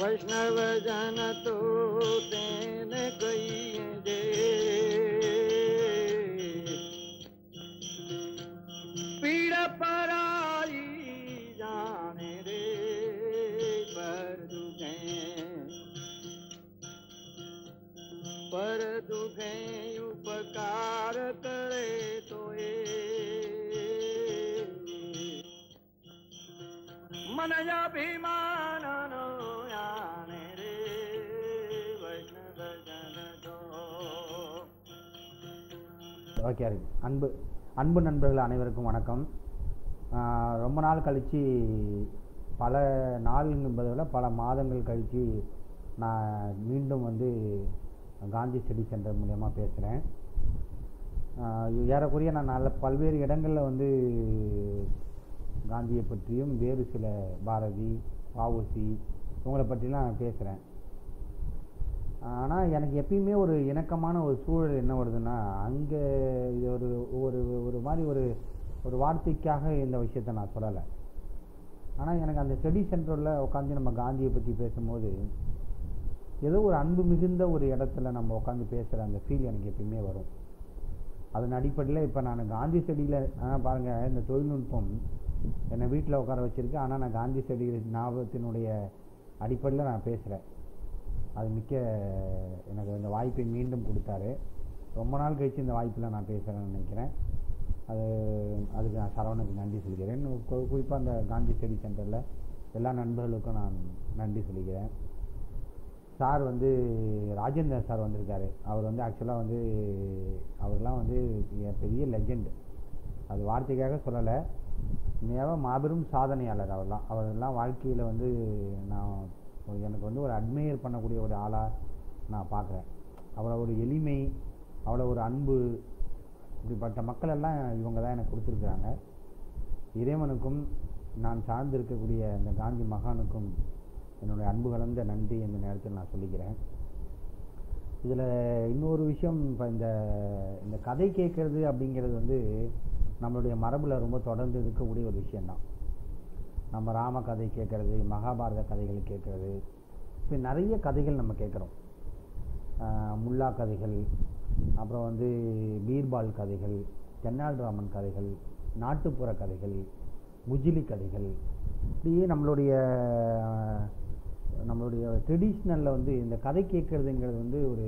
વૈષ્ણવ જન તો તેને કહીએ જે પીડ પરાઈ જાણે રે પર દુખે પર દુખે ઉપકાર કરે તો એ મન અભિમાન નો યાને રે વૈષ્ણવ જન તો ஓகே இருக்கு அன்பு அன்பு நண்பர்கள் அனைவருக்கும் வணக்கம் ஆஹ் ரொம்ப நாள் கழித்து பல நாள் என்பதை விட பல மாதங்கள் கழித்து நான் மீண்டும் வந்து காந்தி ஸ்டடி சென்டர் மூலயமா பேசுகிறேன் ஏறக்குறைய நான் நல்ல பல்வேறு இடங்களில் வந்து காந்தியை பற்றியும் வேறு சில பாரதி வஉசி இவங்களை பற்றிலாம் பேசுகிறேன் ஆனால் எனக்கு எப்பயுமே ஒரு இணக்கமான ஒரு சூழல் என்ன வருதுன்னா அங்கே இது ஒரு ஒரு ஒரு மாதிரி ஒரு ஒரு வார்த்தைக்காக இந்த விஷயத்த நான் சொல்லலை ஆனால் எனக்கு அந்த ஸ்டடி சென்டரில் உட்காந்து நம்ம காந்தியை பற்றி பேசும்போது ஏதோ ஒரு அன்பு மிகுந்த ஒரு இடத்துல நம்ம உட்காந்து பேசுகிற அந்த ஃபீல் எனக்கு எப்பயுமே வரும் அதன் அடிப்படையில் இப்போ நான் காந்தி ஸ்டடியில் பாருங்கள் இந்த தொழில்நுட்பம் என்னை வீட்டில் உட்கார வச்சிருக்கு ஆனால் நான் காந்தி ஸ்டடி ஞாபகத்தினுடைய அடிப்படையில் நான் பேசுகிறேன் அது மிக்க எனக்கு இந்த வாய்ப்பை மீண்டும் கொடுத்தாரு ரொம்ப நாள் கழிச்சு இந்த வாய்ப்பில் நான் பேசுகிறேன்னு நினைக்கிறேன் அது அதுக்கு நான் சரவணுக்கு நன்றி சொல்கிறேன் குறிப்பாக அந்த காந்தி ஸ்டடி சென்டரில் எல்லா நண்பர்களுக்கும் நான் நன்றி சொல்லிக்கிறேன் சார் வந்து ராஜேந்திரன் சார் வந்திருக்காரு அவர் வந்து ஆக்சுவலாக வந்து அவர்லாம் வந்து எ- பெரிய லெஜெண்ட் அது வார்த்தைக்காக சொல்லலை உண்மையாக மாபெரும் சாதனையாளர் அவர்லாம் அவரெல்லாம் வாழ்க்கையில் வந்து நான் ஒரு- எனக்கு வந்து ஒரு அட்மையர் பண்ணக்கூடிய ஒரு ஆளாக நான் பார்க்குறேன் அவ்வளோ ஒரு எளிமை அவ்வளோ ஒரு அன்பு இப்படிப்பட்ட மக்கள் எல்லாம் இவங்க தான் எனக்கு கொடுத்துருக்குறாங்க இறைவனுக்கும் நான் சார்ந்து இருக்கக்கூடிய இந்த காந்தி மகானுக்கும் என்னுடைய அன்பு கலந்த நன்றி இந்த நேரத்தில் நான் சொல்லிக்கிறேன் இதில் இன்னொரு விஷயம் இப்போ இந்த இந்த கதை கேட்குறது அப்படிங்கிறது வந்து நம்மளுடைய மரபில் ரொம்ப தொடர்ந்து இருக்கக்கூடிய ஒரு விஷயந்தான் நம்ம ராம கதை கேட்குறது மகாபாரத கதைகள் கேட்குறது இப்போ நிறைய கதைகள் நம்ம கேட்குறோம் முல்லா கதைகள் அப்புறம் வந்து பீர்பால் கதைகள் தென்னாலிராமன் கதைகள் நாட்டுப்புற கதைகள் குஜிலி கதைகள் இப்படியே நம்மளுடைய ஆஹ், நம்மளுடைய ட்ரெடிஷ்னலில் வந்து இந்த கதை கேட்குறதுங்கிறது வந்து ஒரு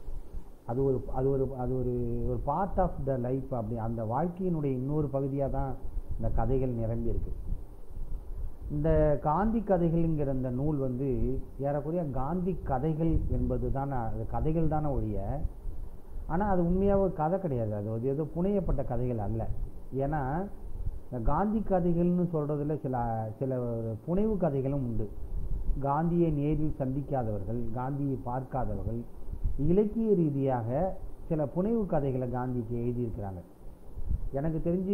அது ஒரு அது ஒரு அது ஒரு ஒரு பார்ட் ஆஃப் த லைஃப் அப்படி அந்த வாழ்க்கையினுடைய இன்னொரு பகுதியாக தான் இந்த கதைகள் நிரம்பி இருக்கு இந்த காந்தி கதைகள்ங்கிற இந்த நூல் வந்து ஏறக்குறைய காந்தி கதைகள் என்பது தானே அது கதைகள் தானே ஒழிய ஆனால் அது உண்மையாக ஒரு கதை கிடையாது அது ஒரு ஏதோ புனையப்பட்ட கதைகள் அல்ல ஏன்னா இந்த காந்தி கதைகள்னு சொல்கிறதுல சில சில ஒரு புனைவு கதைகளும் உண்டு காந்தியை நேரில் சந்திக்காதவர்கள் காந்தியை பார்க்காதவர்கள் இலக்கிய ரீதியாக சில புனைவு கதைகளை காந்திக்கு எழுதியிருக்கிறாங்க எனக்கு தெரிஞ்சு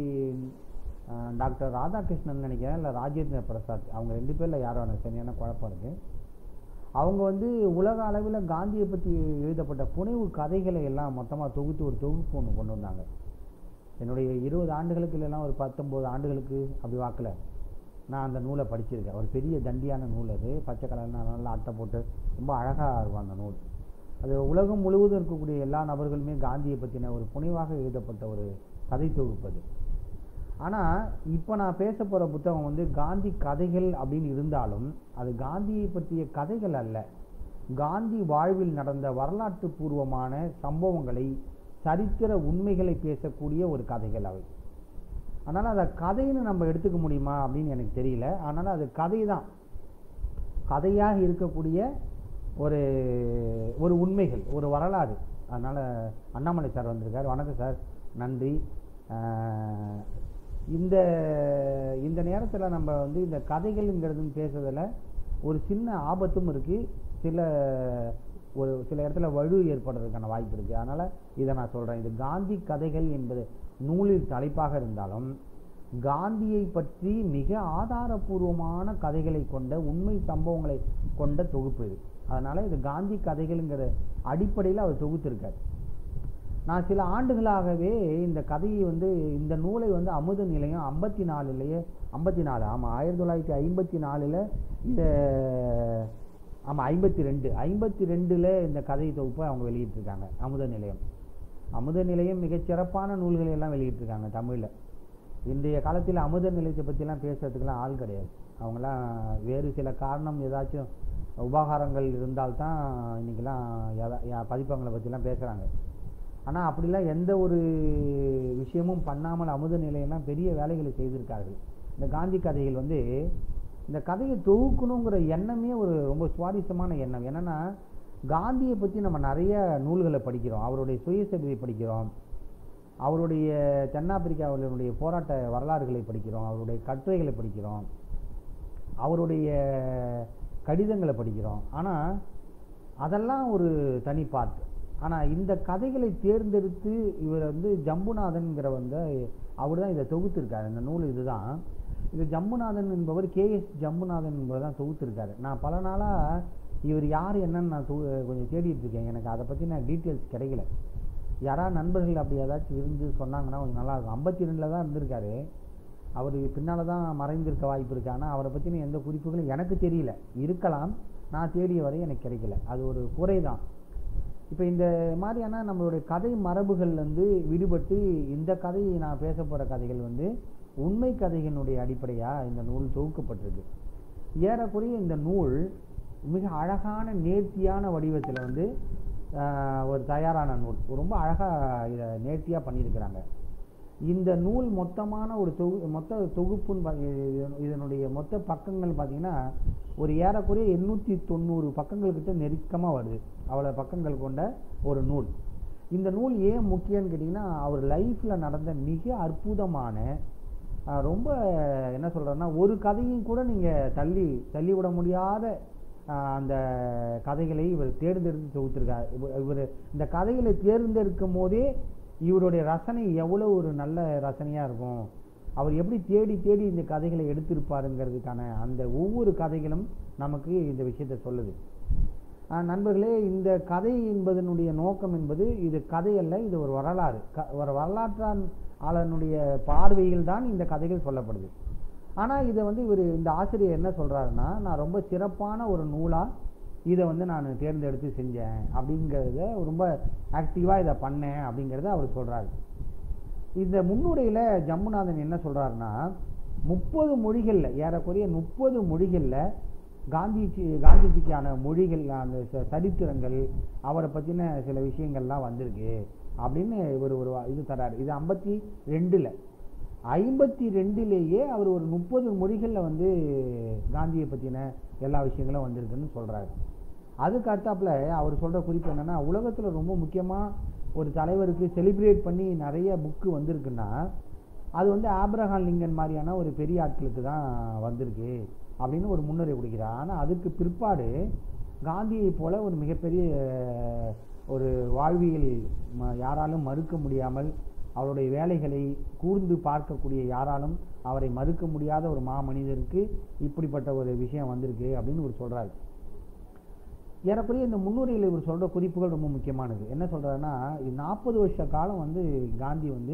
அஹ், டாக்டர் ராதாகிருஷ்ணன் நினைக்கிறேன் இல்லை ராஜேந்திர பிரசாத் அவங்க ரெண்டு பேரில் யாரோ எனக்கு சரியான குழப்பம் இருக்குது அவங்க வந்து உலக அளவில் காந்தியை பற்றி எழுதப்பட்ட புனைவு கதைகளை எல்லாம் மொத்தமாக தொகுத்து ஒரு தொகுப்பு ஒன்று கொண்டு வந்தாங்க என்னுடைய இருபது ஆண்டுகளுக்கு இல்லைன்னா ஒரு பத்தொம்போது ஆண்டுகளுக்கு அப்படி வாக்கில் நான் அந்த நூலை படிச்சிருக்கேன் ஒரு பெரிய தண்டியான நூல் அது பச்சை கலர்னா நல்லா அட்டை போட்டு ரொம்ப அழகாக இருக்கும் அந்த நூல் அது உலகம் முழுவதும் இருக்கக்கூடிய எல்லா நபர்களுமே காந்தியை பற்றின ஒரு புனைவாக எழுதப்பட்ட ஒரு கதை தொகுப்பு அது ஆனால் இப்போ நான் பேச போகிற புத்தகம் வந்து காந்தி கதைகள் அப்படின்னு இருந்தாலும் அது காந்தியை பற்றிய கதைகள் அல்ல காந்தி வாழ்வில் நடந்த வரலாற்று பூர்வமான சம்பவங்களை சரித்திர உண்மைகளை பேசக்கூடிய ஒரு கதைகள் அவை அதனால் அதை கதைன்னு நம்ம எடுத்துக்க முடியுமா அப்படின்னு எனக்கு தெரியல அதனால் அது கதை தான் கதையாக இருக்கக்கூடிய ஒரு ஒரு உண்மைகள் ஒரு வரலாறு அதனால் அண்ணாமலை சார் வந்திருக்கார் வணக்கம் சார் நன்றி ஆஹ் இந்த இந்த நேரத்தில் நம்ம வந்து இந்த கதைகள்ங்கிறதுன்னு பேசுறதுல ஒரு சின்ன ஆபத்தும் இருக்குது சில ஒரு சில இடத்துல வலு ஏற்படுறதுக்கான வாய்ப்பு இருக்குது அதனால் இதை நான் சொல்கிறேன் இது காந்தி கதைகள் என்பது நூலில் தலைப்பாக இருந்தாலும் காந்தியை பற்றி மிக ஆதாரபூர்வமான கதைகளை கொண்ட உண்மை சம்பவங்களை கொண்ட தொகுப்பு இது அதனால் இது காந்தி கதைகள்ங்கிற அடிப்படையில் அவர் தொகுத்திருக்கார் நான் சில ஆண்டுகளாகவே இந்த கதையை வந்து இந்த நூலை வந்து அமுத நிலையம் ஐம்பத்தி நாலுலேயே ஐம்பத்தி நாலு ஆமாம் ஆயிரத்தி தொள்ளாயிரத்தி ஐம்பத்தி நாலில் இந்த ஆமாம் ஐம்பத்தி ரெண்டு ஐம்பத்தி ரெண்டில் இந்த கதை தொகுப்பை அவங்க வெளியிட்டிருக்காங்க அமுத நிலையம் அமுத நிலையம் மிகச் சிறப்பான நூல்களை எல்லாம் வெளியிட்டிருக்காங்க தமிழில் இன்றைய காலத்தில் அமுத நிலையத்தை பற்றிலாம் பேசுறதுக்கெல்லாம் ஆள் கிடையாது அவங்களாம் வேறு சில காரணம் ஏதாச்சும் உபகாரங்கள் இருந்தால்தான் இன்றைக்கெல்லாம் எதா- யா- பதிப்பகங்களை பற்றிலாம் பேசுகிறாங்க ஆனால் அப்படிலாம் எந்த ஒரு விஷயமும் பண்ணாமல் அமுத நிலையெல்லாம் பெரிய வேலைகளை செய்திருக்கார்கள் இந்த காந்தி கதைகள் வந்து இந்த கதையை தொகுக்கணுங்கிற எண்ணமே ஒரு ரொம்ப சுவாரஸ்யமான எண்ணம் என்னன்னா காந்தியை பற்றி நம்ம நிறைய நூல்களை படிக்கிறோம் அவருடைய சுயசரிதை படிக்கிறோம் அவருடைய தென்னாப்பிரிக்காவினுடைய போராட்ட வரலாறுகளை படிக்கிறோம் அவருடைய கட்டுரைகளை படிக்கிறோம் அவருடைய கடிதங்களை படிக்கிறோம் ஆனால் அதெல்லாம் ஒரு தனி பார்ட் ஆனால் இந்த கதைகளை தேர்ந்தெடுத்து இவர் வந்து ஜம்புநாதன்கிற வந்து அவர் தான் இதை தொகுத்திருக்காரு இந்த நூல் இதுதான் இது ஜம்புநாதன் என்பவர் கேஎஸ் ஜம்புநாதன் என்பவர் தான் தொகுத்திருக்காரு நான் பல நாளாக இவர் யார் என்னன்னு நான் தொ- கொஞ்சம் தேடிட்டு இருக்கேன் எனக்கு அதை பற்றி நான் டீட்டெயில்ஸ் கிடைக்கல யாராவது நண்பர்கள் அப்படி ஏதாச்சும் இருந்து சொன்னாங்கன்னா கொஞ்சம் நல்லா இருக்கும் ஐம்பத்தி ரெண்டில் தான் இருந்திருக்காரு அவர் பின்னால் தான் மறைந்திருக்க வாய்ப்பு இருக்கு ஆனால் அவரை பற்றின எந்த குறிப்புகளும் எனக்கு தெரியல இருக்கலாம் நான் தேடிய வரை எனக்கு கிடைக்கல அது ஒரு குறை தான் இப்போ இந்த மாதிரியான நம்மளுடைய கதை மரபுகள் வந்து விடுபட்டு இந்த கதையை நான் பேச போகிற கதைகள் வந்து உண்மை கதைகளினுடைய அடிப்படையாக இந்த நூல் தொகுக்கப்பட்டிருக்கு ஏறக்குறைய இந்த நூல் மிக அழகான நேர்த்தியான வடிவத்தில் வந்து ஆஹ், ஒரு தயாரான நூல் ரொம்ப அழகாக இதை நேர்த்தியாக பண்ணியிருக்கிறாங்க இந்த நூல் மொத்தமான ஒரு தொகு மொத்த தொகுப்புன்னு பா- இது- இதனுடைய மொத்த பக்கங்கள் பார்த்தீங்கன்னா ஒரு ஏறக்குறைய எண்ணூற்றி தொண்ணூறு பக்கங்கள் கிட்ட நெருக்கமாக வருது அவ்வளோ பக்கங்கள் கொண்ட ஒரு நூல் இந்த நூல் ஏன் முக்கியம்னு கேட்டிங்கன்னா அவர் லைஃப்பில் நடந்த மிக அற்புதமான ஆஹ், ரொம்ப என்ன சொல்கிறேன்னா ஒரு கதையும் கூட நீங்கள் தள்ளி தள்ளி விட முடியாத ஆஹ், அந்த கதைகளை இவர் தேர்ந்தெடுத்து தொகுத்திருக்கார் இவர் இவர் இந்த கதைகளை தேர்ந்தெடுக்கும் போதே இவருடைய ரசனை எவ்வளோ ஒரு நல்ல ரசனையாக இருக்கும் அவர் எப்படி தேடி தேடி இந்த கதைகளை எடுத்திருப்பாருங்கிறதுக்கான அந்த ஒவ்வொரு கதைகளும் நமக்கு இந்த விஷயத்தை சொல்லுது ஆஹ் நண்பர்களே இந்த கதை என்பதனுடைய நோக்கம் என்பது இது கதை அல்ல இது ஒரு வரலாறு க ஒரு வரலாற்றான் ஆளனுடைய பார்வையில் தான் இந்த கதைகள் சொல்லப்படுது ஆனால் இதை வந்து இவர் இந்த ஆசிரியர் என்ன சொல்றாருன்னா நான் ரொம்ப சிறப்பான ஒரு நூலாக இதை வந்து நான் தேர்ந்தெடுத்து செஞ்சேன் அப்படிங்கிறத ரொம்ப ஆக்டிவாக இதை பண்ணேன் அப்படிங்கிறத அவர் சொல்றாரு இந்த முன்னுரையில் ஜம்முநாதன் என்ன சொல்றாருன்னா முப்பது மொழிகளில் ஏறக்குறைய முப்பது மொழிகளில் காந்திஜி காந்திஜிக்கான மொழிகள் அந்த ச- சரித்திரங்கள் அவரை பற்றின சில விஷயங்கள்லாம் வந்திருக்கு அப்படின்னு இவர் ஒரு வா- இது தராரு இது ஐம்பத்தி ரெண்டில் ஐம்பத்தி ரெண்டுலேயே அவர் ஒரு முப்பது மொழிகளில் வந்து காந்தியை பற்றின எல்லா விஷயங்களும் வந்திருக்குன்னு சொல்கிறாரு அதுக்கு அடுத்தாப்புல அவர் சொல்கிற குறிப்பு என்னன்னா உலகத்தில் ரொம்ப முக்கியமாக ஒரு தலைவருக்கு செலிப்ரேட் பண்ணி நிறைய புக்கு வந்திருக்குன்னா அது வந்து ஆப்ரஹாம் லிங்கன் மாதிரியான ஒரு பெரிய ஆட்களுக்கு தான் வந்திருக்கு அப்படின்னு ஒரு முன்னுரை கொடுக்கிறார் ஆனால் அதுக்கு பிற்பாடு காந்தியை போல ஒரு மிகப்பெரிய அஹ், ஒரு வாழ்வியல் ம- யாராலும் மறுக்க முடியாமல் அவருடைய வேலைகளை கூர்ந்து பார்க்கக்கூடிய யாராலும் அவரை மறுக்க முடியாத ஒரு மாமனிதருக்கு இப்படிப்பட்ட ஒரு விஷயம் வந்திருக்கு அப்படின்னு இவர் சொல்றாரு ஏறக்குறைய இந்த முன்னுரையில் இவர் சொல்ற குறிப்புகள் ரொம்ப முக்கியமானது என்ன சொல்றாருன்னா நாற்பது வருஷ காலம் வந்து காந்தி வந்து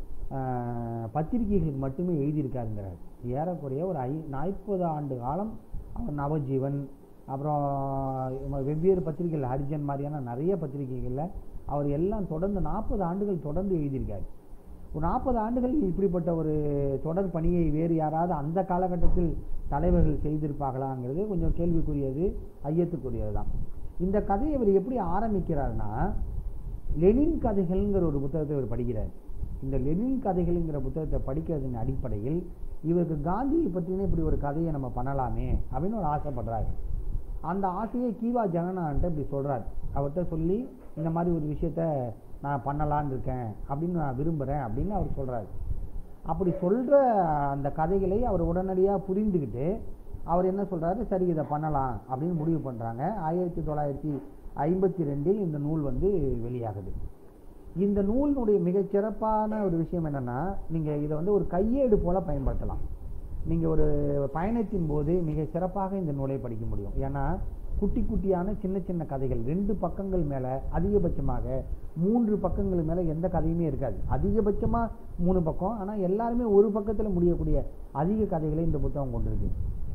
ஆஹ், பத்திரிகைகளுக்கு மட்டுமே எழுதியிருக்காருங்கிறார் ஏறக்குறைய ஒரு ஐ நாற்பது ஆண்டு காலம் அவர் நவஜீவன் அப்புறம் இவ- வெவ்வேறு பத்திரிகைகள் ஹரிஜன் மாதிரியான நிறைய பத்திரிகைகளில் அவர் எல்லாம் தொடர்ந்து நாற்பது ஆண்டுகள் தொடர்ந்து எழுதியிருக்காரு ஒரு நாற்பது ஆண்டுகள் இப்படிப்பட்ட ஒரு தொடர் பணியை வேறு யாராவது அந்த காலகட்டத்தில் தலைவர்கள் செய்திருப்பார்களாங்கிறது கொஞ்சம் கேள்விக்குரியது ஐயத்துக்குரியது தான் இந்த கதையை இவர் எப்படி ஆரம்பிக்கிறார்னா லெனின் கதைகள்ங்கிற ஒரு புத்தகத்தை இவர் படிக்கிறார் இந்த லெனின் கதைகள்ங்கிற புத்தகத்தை படிக்கிறதின் அடிப்படையில் இவருக்கு காந்தியை பற்றின இப்படி ஒரு கதையை நம்ம பண்ணலாமே அப்படின்னு ஒரு ஆசைப்படுறாரு அந்த ஆசையை கீவா ஜெகநாதன்ட்ட இப்படி சொல்றார் அவர்கிட்ட சொல்லி இந்த மாதிரி ஒரு விஷயத்த நான் பண்ணலான்னு இருக்கேன் அப்படின்னு நான் விரும்புகிறேன் அப்படின்னு அவர் சொல்றாரு அப்படி சொல்ற அந்த கதைகளை அவர் உடனடியாக புரிந்துக்கிட்டு அவர் என்ன சொல்றாரு சரி இதை பண்ணலாம் அப்படின்னு முடிவு பண்றாங்க ஆயிரத்தி தொள்ளாயிரத்தி ஐம்பத்தி ரெண்டில் இந்த நூல் வந்து வெளியாகுது இந்த நூலினுடைய மிகச் சிறப்பான ஒரு விஷயம் என்னன்னா நீங்க இதை வந்து ஒரு கையேடு போல பயன்படுத்தலாம் நீங்கள் ஒரு பயணத்தின் போது மிக சிறப்பாக இந்த நூலை படிக்க முடியும் ஏன்னா குட்டி குட்டியான சின்ன சின்ன கதைகள் ரெண்டு பக்கங்கள் மேலே அதிகபட்சமாக மூன்று பக்கங்கள் மேலே எந்த கதையுமே இருக்காது அதிகபட்சமாக மூணு பக்கம் ஆனால் எல்லாருமே ஒரு பக்கத்தில் முடியக்கூடிய அதிக கதைகளை இந்த புத்தகம் கொண்டிருக்கு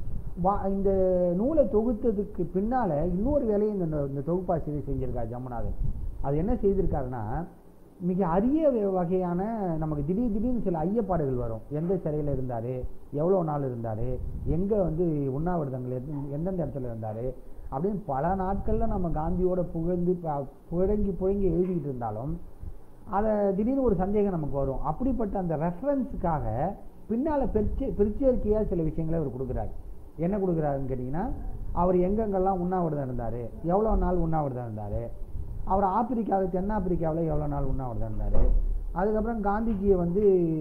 வா இந்த நூலை தொகுத்ததுக்கு பின்னால் இன்னொரு வேலையை இந்த இந்த தொகுப்பாசிரியர் செஞ்சிருக்கார் ஜமுனாதன் அது என்ன செய்திருக்காருன்னா மிக அரிய வ- வகையான நமக்கு திடீர் திடீர்னு சில ஐயப்பாடுகள் வரும் எந்த சிறையில் இருந்தார் எவ்வளோ நாள் இருந்தார் எங்கே வந்து உண்ணாவிரதங்கள் இருந்து எந்தெந்த இடத்துல இருந்தார் அப்படின்னு பல நாட்களில் நம்ம காந்தியோட புகழ்ந்து ப- புழங்கி புழங்கி எழுதிக்கிட்டு இருந்தாலும் அதை திடீர்னு ஒரு சந்தேகம் நமக்கு வரும் அப்படிப்பட்ட அந்த ரெஃபரன்ஸுக்காக பின்னால் பிரிச்சு பிரிச்சேர்க்கையாக சில விஷயங்களை அவர் கொடுக்குறாரு என்ன கொடுக்குறாருன்னு கேட்டிங்கன்னா அவர் எங்கெங்கெல்லாம் உண்ணாவிரதம் இருந்தார் எவ்வளோ நாள் உண்ணாவிரதம் இருந்தார் அவர் ஆப்பிரிக்காவில் தென்னாப்பிரிக்காவில் எவ்வளோ நாள் உண்ணாவிரதம் இருந்தார் அதுக்கப்புறம் காந்திஜியை வந்து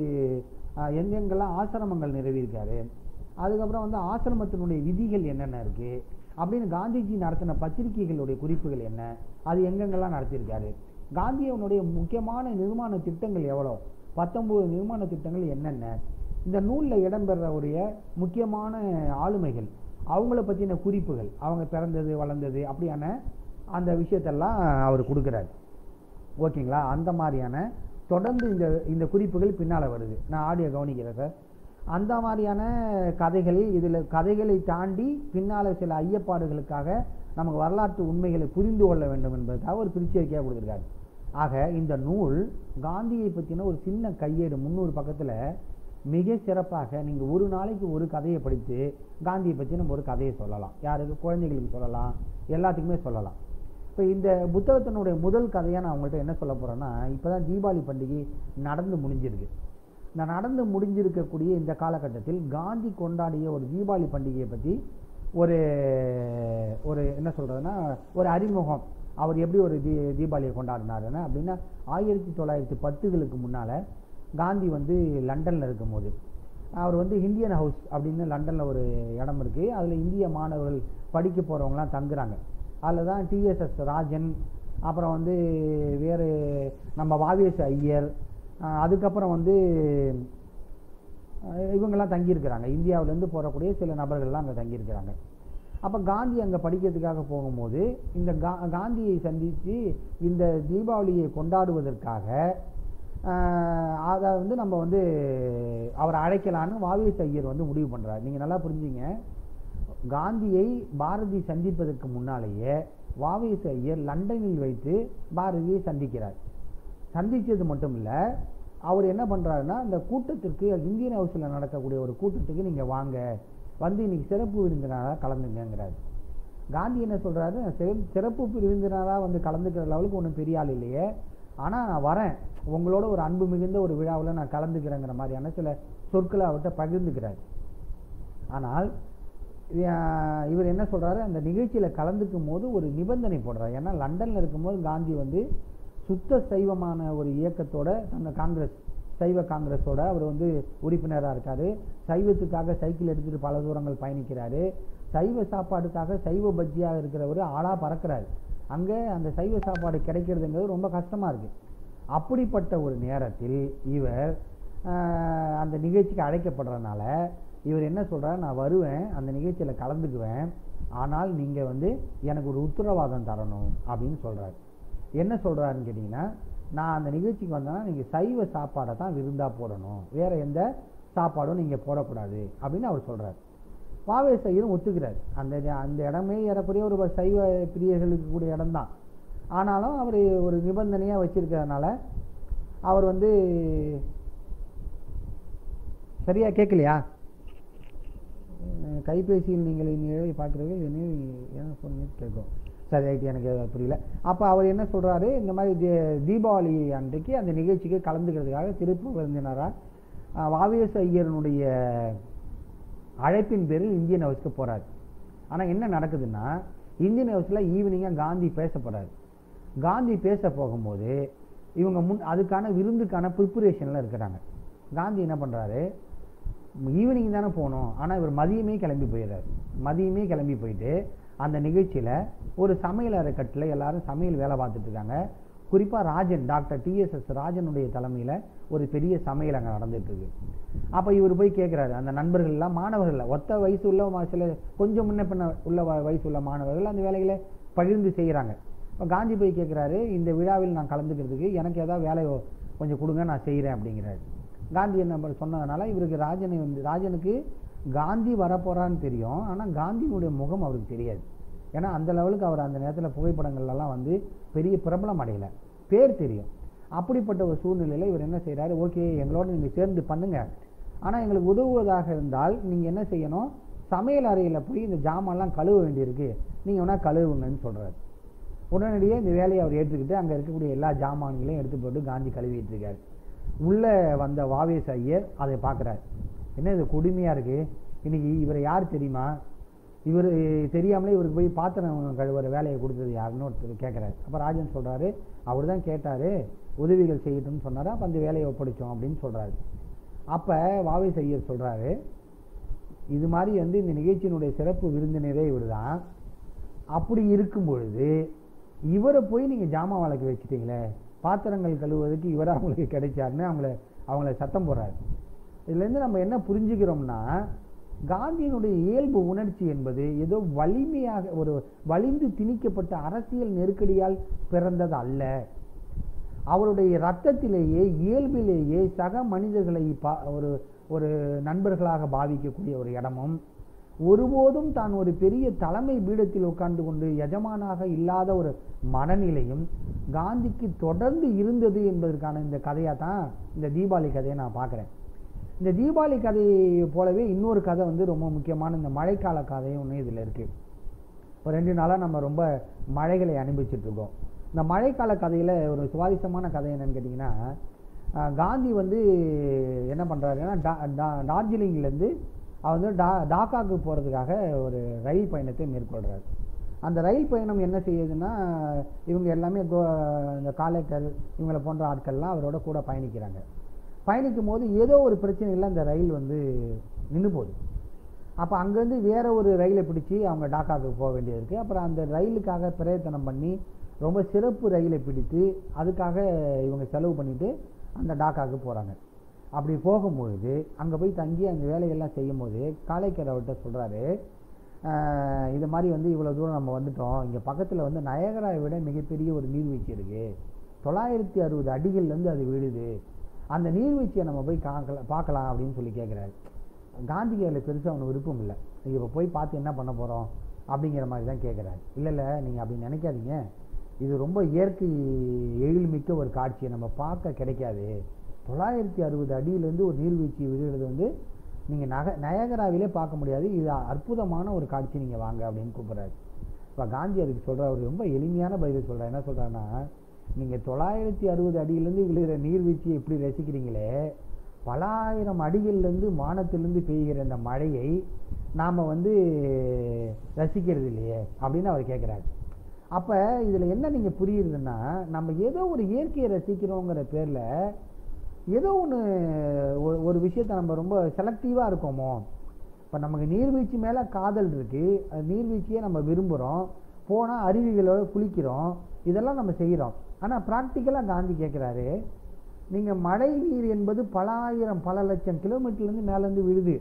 ஆஹ், எங்கெங்கெல்லாம் ஆசிரமங்கள் நிறுவியிருக்காரு அதுக்கப்புறம் வந்து ஆசிரமத்தினுடைய விதிகள் என்னென்ன இருக்குது அப்படின்னு காந்திஜி நடத்தின பத்திரிகைகளுடைய குறிப்புகள் என்ன அது எங்கெங்கெல்லாம் நடத்தியிருக்காரு காந்தியவனுடைய முக்கியமான நிர்மாண திட்டங்கள் எவ்வளோ பத்தொன்பது நிர்மாண திட்டங்கள் என்னென்ன இந்த நூலில் இடம்பெறவுடைய முக்கியமான ஆளுமைகள் அவங்கள பற்றின குறிப்புகள் அவங்க பிறந்தது வளர்ந்தது அப்படியான அந்த விஷயத்தெல்லாம் அவர் கொடுக்குறாரு ஓகேங்களா அந்த மாதிரியான தொடர்ந்து இந்த இந்த குறிப்புகள் பின்னால் வருது நான் ஆடியோ கவனிக்கிறேன் சார் அந்த மாதிரியான கதைகள் இதில் கதைகளை தாண்டி பின்னால் சில ஐயப்பாடுகளுக்காக நமக்கு வரலாற்று உண்மைகளை புரிந்து கொள்ள வேண்டும் என்பதற்காக ஒரு பிரிச்சரிக்கையாக கொடுத்துருக்காரு ஆக இந்த நூல் காந்தியை பற்றின ஒரு சின்ன கையேடு முந்நூறு பக்கத்தில் மிக சிறப்பாக நீங்கள் ஒரு நாளைக்கு ஒரு கதையை படித்து காந்தியை பற்றி நம்ம ஒரு கதையை சொல்லலாம் யாருக்கு குழந்தைகளுக்கு சொல்லலாம் எல்லாத்துக்குமே சொல்லலாம் இப்போ இந்த புத்தகத்தினுடைய முதல் கதையை நான் உங்கள்கிட்ட என்ன சொல்ல போகிறேன்னா இப்போ தான் தீபாவளி பண்டிகை நடந்து முடிஞ்சிருக்கு இந்த நடந்து முடிஞ்சிருக்கக்கூடிய இந்த காலகட்டத்தில் காந்தி கொண்டாடிய ஒரு தீபாவளி பண்டிகையை பற்றி ஒரு ஒரு என்ன சொல்கிறதுனா ஒரு அறிமுகம் அவர் எப்படி ஒரு தீ தீபாவளியை கொண்டாடினாருன்னு அப்படின்னா ஆயிரத்தி தொள்ளாயிரத்தி பத்துகளுக்கு முன்னால் காந்தி வந்து லண்டனில் இருக்கும்போது அவர் வந்து இந்தியன் ஹவுஸ் அப்படின்னு லண்டனில் ஒரு இடம் இருக்குது அதில் இந்திய மாணவர்கள் படிக்க போகிறவங்களாம் தங்குறாங்க அதில் தான் டிஎஸ்எஸ் ராஜன் அப்புறம் வந்து வேறு நம்ம வாவேஸ் ஐயர் அஹ் அதுக்கப்புறம் வந்து அஹ் இவங்கெல்லாம் தங்கியிருக்கிறாங்க இந்தியாவிலேருந்து போகக்கூடிய சில நபர்கள்லாம் அங்கே தங்கியிருக்கிறாங்க அப்போ காந்தி அங்கே படிக்கிறதுக்காக போகும்போது இந்த கா காந்தியை சந்தித்து இந்த தீபாவளியை கொண்டாடுவதற்காக ஆஹ் அதை வந்து நம்ம வந்து அவரை அழைக்கலான்னு வாவேஸ் ஐயர் வந்து முடிவு பண்ணுறாரு நீங்கள் நல்லா புரிஞ்சுங்க காந்தியை பாரதி சந்திப்பதற்கு முன்னாலேயே வாவேஸ் ஐயர் லண்டனில் வைத்து பாரதியை சந்திக்கிறார் சந்தித்தது மட்டும் இல்லை அவர் என்ன பண்ணுறாருன்னா அந்த கூட்டத்திற்கு இந்தியன் ஹவுஸில் நடக்கக்கூடிய ஒரு கூட்டத்துக்கு நீங்கள் வாங்க வந்து இன்னைக்கு சிறப்பு விருந்தினராக கலந்துங்கங்கிறாரு காந்தி என்ன சொல்கிறாரு சிறப்பு விருந்தினராக வந்து கலந்துக்கிற லெவலுக்கு ஒன்றும் பெரிய ஆள் இல்லையே ஆனால் நான் வரேன் உங்களோட ஒரு அன்பு மிகுந்த ஒரு விழாவில் நான் கலந்துக்கிறேங்கிற மாதிரியான சில சொற்களை அவர்கிட்ட பகிர்ந்துக்கிறார் ஆனால் அஹ் இவர் என்ன சொல்றாரு அந்த நிகழ்ச்சியில் கலந்துக்கும் போது ஒரு நிபந்தனை போடுறார் ஏன்னா லண்டனில் இருக்கும்போது காந்தி வந்து சுத்த சைவமான ஒரு இயக்கத்தோட அந்த காங்கிரஸ் சைவ காங்கிரஸோட அவர் வந்து உறுப்பினராக இருக்காரு சைவத்துக்காக சைக்கிள் எடுத்துட்டு பல தூரங்கள் பயணிக்கிறாரு சைவ சாப்பாடுக்காக சைவ பஜ்ஜியாக இருக்கிறவர் ஆளாக பறக்கிறாரு அங்கே அந்த சைவ சாப்பாடு கிடைக்கிறதுங்கிறது ரொம்ப கஷ்டமாக இருக்குது அப்படிப்பட்ட ஒரு நேரத்தில் இவர் ஆஹ், அந்த நிகழ்ச்சிக்கு அழைக்கப்படுறதுனால இவர் என்ன சொல்றாரு நான் வருவேன் அந்த நிகழ்ச்சியில் கலந்துக்குவேன் ஆனால் நீங்கள் வந்து எனக்கு ஒரு உத்தரவாதம் தரணும் அப்படின்னு சொல்றாரு என்ன சொல்றாருன்னு கேட்டிங்கன்னா நான் அந்த நிகழ்ச்சிக்கு வந்தேன்னா நீங்கள் சைவ சாப்பாடை தான் விருந்தா போடணும் வேற எந்த சாப்பாடும் நீங்கள் போடக்கூடாது அப்படின்னு அவர் சொல்றாரு வாவே சையரும் ஒத்துக்கிறார் அந்த அந்த இடமே ஏறக்குறைய ஒரு சைவ பிரியர்களுக்கு கூடிய இடம்தான் ஆனாலும் அவர் ஒரு நிபந்தனையாக வச்சிருக்கிறதுனால அவர் வந்து சரியா கேட்கலையா அஹ் கைபேசியில் நீங்கள் இந்நிகழ்வை பார்க்குறீர்கள் என்ன என்ன சொன்னீங்க கேட்கும் சரி ரைட் எனக்கு புரியல அப்போ அவர் என்ன சொல்றாரு இந்த மாதிரி தீ- தீபாவளி அன்றைக்கு அந்த நிகழ்ச்சிக்கு கலந்துக்கிறதுக்காக திருப்பு விருந்தினராக வாவேச ஐயரனுடைய அழைப்பின் பேரில் இந்தியன் ஹவுஸ்க்கு போறாரு ஆனா என்ன நடக்குதுன்னா இந்தியன் ஹவுஸில் ஈவினிங்காக காந்தி பேச போறாரு காந்தி பேச போகும்போது இவங்க முன் அதுக்கான விருந்துக்கான ப்ரிப்பரேஷனில் இருக்கிறாங்க காந்தி என்ன பண்றாரு ஈவினிங் தானே போகணும் ஆனால் இவர் மதியமே கிளம்பி போயிடுறாரு மதியமே கிளம்பி போயிட்டு அந்த நிகழ்ச்சியில் ஒரு சமையல் அறைக்கட்டில் எல்லாரும் சமையல் வேலை பார்த்துட்டு இருக்காங்க குறிப்பாக ராஜன் டாக்டர் டிஎஸ்எஸ் ராஜனுடைய தலைமையில் ஒரு பெரிய சமையல் அங்கே நடந்துட்டு இருக்கு அப்போ இவர் போய் கேட்குறாரு அந்த நண்பர்கள் எல்லாம் மாணவர்கள் இல்ல, ஒத்த வயசு உள்ள மா- சில கொஞ்சம் முன்ன பின்ன உள்ள வ- வயசு உள்ள மாணவர்கள் அந்த வேலைகளை பகிர்ந்து செய்கிறாங்க இப்போ காந்தி போய் கேட்குறாரு இந்த விழாவில் நான் கலந்துக்கிறதுக்கு எனக்கு ஏதாவது வேலை ஒ- கொஞ்சம் கொடுங்க நான் செய்கிறேன் அப்படிங்கிறாரு காந்தி என்ன பண்ண- சொன்னதுனால இவருக்கு ராஜனை வந்து ராஜனுக்கு காந்தி வரப்போறான்னு தெரியும் ஆனால் காந்தியினுடைய முகம் அவருக்கு தெரியாது ஏன்னா அந்த லெவலுக்கு அவர் அந்த நேரத்தில் புகைப்படங்கள்லாம் வந்து பெரிய பிரபலம் அடையல பேர் தெரியும் அப்படிப்பட்ட ஒரு சூழ்நிலையில் இவர் என்ன செய்றாரு ஓகே எங்களோட நீங்கள் சேர்ந்து பண்ணுங்க ஆனால் எங்களுக்கு உதவுவதாக இருந்தால் நீங்கள் என்ன செய்யணும் சமையல் அறையில் போய் இந்த ஜாமான்லாம் கழுவ வேண்டியிருக்கு நீங்கள் வேணா கழுவுங்கன்னு சொல்றாரு உடனடியே இந்த வேலையை அவர் ஏற்றுக்கிட்டு அங்கே இருக்கக்கூடிய எல்லா ஜாமான்களையும் எடுத்து போட்டு காந்தி கழுவிட்டு இருக்காரு உள்ளே வந்த வாவேஸ் ஐயர் அதை பார்க்குறாரு என்ன இது கொடுமையாக இருக்கு இன்னைக்கு இவரை யார் தெரியுமா இவர் தெரியாமலே இவருக்கு போய் பாத்திரம் கழுவுற வேலையை கொடுத்தது யாருன்னு ஒருத்தர் கேட்குறாரு அப்போ ராஜன் சொல்றாரு அவர் தான் கேட்டார் உதவிகள் செய்யட்டும்னு சொன்னார் அப்போ அந்த வேலையை ஒப்படைச்சோம் அப்படின்னு சொல்றாரு அப்போ வாவேஸ் ஐயர் சொல்றாரு இது மாதிரி வந்து இந்த நிகழ்ச்சியினுடைய சிறப்பு விருந்தினரே இவர் தான் அப்படி இருக்கும் பொழுது இவரை போய் நீங்கள் ஜாமான் வழக்கு வச்சுட்டீங்களே பாத்திரங்கள் கழுவுவதற்கு இவரை அவங்களுக்கு கிடைச்சாருன்னு அவங்கள அவங்கள சத்தம் போடுறாரு இதுலேருந்து நம்ம என்ன புரிஞ்சுக்கிறோம்னா காந்தியினுடைய இயல்பு உணர்ச்சி என்பது ஏதோ வலிமையாக ஒரு வலிந்து திணிக்கப்பட்ட அரசியல் நெருக்கடியால் பிறந்தது அல்ல அவருடைய ரத்தத்திலேயே இயல்பிலேயே சக மனிதர்களை பா ஒரு ஒரு நண்பர்களாக பாவிக்கக்கூடிய ஒரு இடமும் ஒருபோதும் தான் ஒரு பெரிய தலைமை பீடத்தில் உட்கார்ந்து கொண்டு எஜமானாக இல்லாத ஒரு மனநிலையும் காந்திக்கு தொடர்ந்து இருந்தது என்பதற்கான இந்த கதையாக தான் இந்த தீபாவளி கதையை நான் பார்க்குறேன் இந்த தீபாவளி கதையை போலவே இன்னொரு கதை வந்து ரொம்ப முக்கியமான இந்த மழைக்கால கதையும் ஒன்று இதில் இருக்குது ஒரு ரெண்டு நாளாக நம்ம ரொம்ப மழைகளை அனுபவிச்சுட்டு இருக்கோம் இந்த மழைக்கால கதையில் ஒரு சுவாரஸ்யமான கதை என்னன்னு கேட்டிங்கன்னா அஹ், காந்தி வந்து என்ன பண்ணுறாருன்னா டா டா- டார்ஜிலிங்லேருந்து அவர் வந்து டா டாக்காவுக்கு போகிறதுக்காக ஒரு ரயில் பயணத்தை மேற்கொள்கிறார் அந்த ரயில் பயணம் என்ன செய்யுதுன்னா இவங்க எல்லாமே கோ- இந்த காலேக்கர் இவங்களை போன்ற ஆட்கள்லாம் அவரோட கூட பயணிக்கிறாங்க பயணிக்கும் போது ஏதோ ஒரு பிரச்சனையில் அந்த ரயில் வந்து நின்று போகுது அப்போ அங்கேருந்து வேற ஒரு ரயிலை பிடிச்சி அவங்க டாக்காவுக்கு போக வேண்டியது இருக்குது அப்புறம் அந்த ரயிலுக்காக பிரயத்தனம் பண்ணி ரொம்ப சிறப்பு ரயிலை பிடித்து அதுக்காக இவங்க செலவு பண்ணிட்டு அந்த டாக்காவுக்கு போகிறாங்க அப்படி போகும்பொழுது அங்கே போய் தங்கி அந்த வேலையெல்லாம் செய்யும்போது காலைக்கர் அவர்கிட்ட சொல்கிறாரு இது மாதிரி வந்து இவ்வளோ தூரம் நம்ம வந்துட்டோம் இங்கே பக்கத்தில் வந்து நயகராவை விட மிகப்பெரிய ஒரு நீர்வீழ்ச்சி இருக்குது தொள்ளாயிரத்தி அறுபது அடிகள்லேருந்து அது விழுது அந்த நீர்வீழ்ச்சியை நம்ம போய் காக்கல பார்க்கலாம் அப்படின்னு சொல்லி கேட்குறாரு காந்திக்கு அதில் பெருசாக அவனுக்கு விருப்பம் இல்லை இப்போ போய் பார்த்து என்ன பண்ண போகிறோம் அப்படிங்கிற மாதிரி தான் கேட்குறாரு இல்லை இல்லை நீங்கள் அப்படி நினைக்காதீங்க இது ரொம்ப இயற்கை எழில்மிக்க ஒரு காட்சியை நம்ம பார்க்க கிடைக்காது தொள்ளாயிரத்தி அறுபது அடியிலேருந்து ஒரு நீர்வீழ்ச்சி விழுகிறது வந்து நீங்கள் நக நயகராவிலே பார்க்க முடியாது இது அற்புதமான ஒரு காட்சி நீங்கள் வாங்க அப்படின்னு கூப்பிட்றாரு இப்போ காந்தி அதுக்கு சொல்கிற அவர் ரொம்ப எளிமையான பதில் சொல்கிறார் என்ன சொல்கிறாருன்னா நீங்கள் தொள்ளாயிரத்தி அறுபது அடியிலேருந்து விழுகிற நீர்வீழ்ச்சியை எப்படி ரசிக்கிறீங்களே பல ஆயிரம் அடிகள்லேருந்து வானத்திலிருந்து பெய்கிற இந்த மழையை நாம் வந்து ரசிக்கிறது இல்லையே அப்படின்னு அவர் கேட்குறாரு அப்போ இதில் என்ன நீங்கள் புரியுதுன்னா நம்ம ஏதோ ஒரு இயற்கையை ரசிக்கிறோங்கிற பேரில் ஏதோ ஒன்று ஒரு விஷயத்தை நம்ம ரொம்ப செலக்டிவாக இருக்கோமோ இப்போ நமக்கு நீர்வீழ்ச்சி மேலே காதல் இருக்குது அது நீர்வீழ்ச்சியை நம்ம விரும்புகிறோம் போனால் அருவிகளோட குளிக்கிறோம் இதெல்லாம் நம்ம செய்கிறோம் ஆனால் ப்ராக்டிக்கலாக காந்தி கேட்குறாரு நீங்கள் மழை நீர் என்பது பல ஆயிரம் பல லட்சம் கிலோமீட்டர்லேருந்து மேலேருந்து விழுது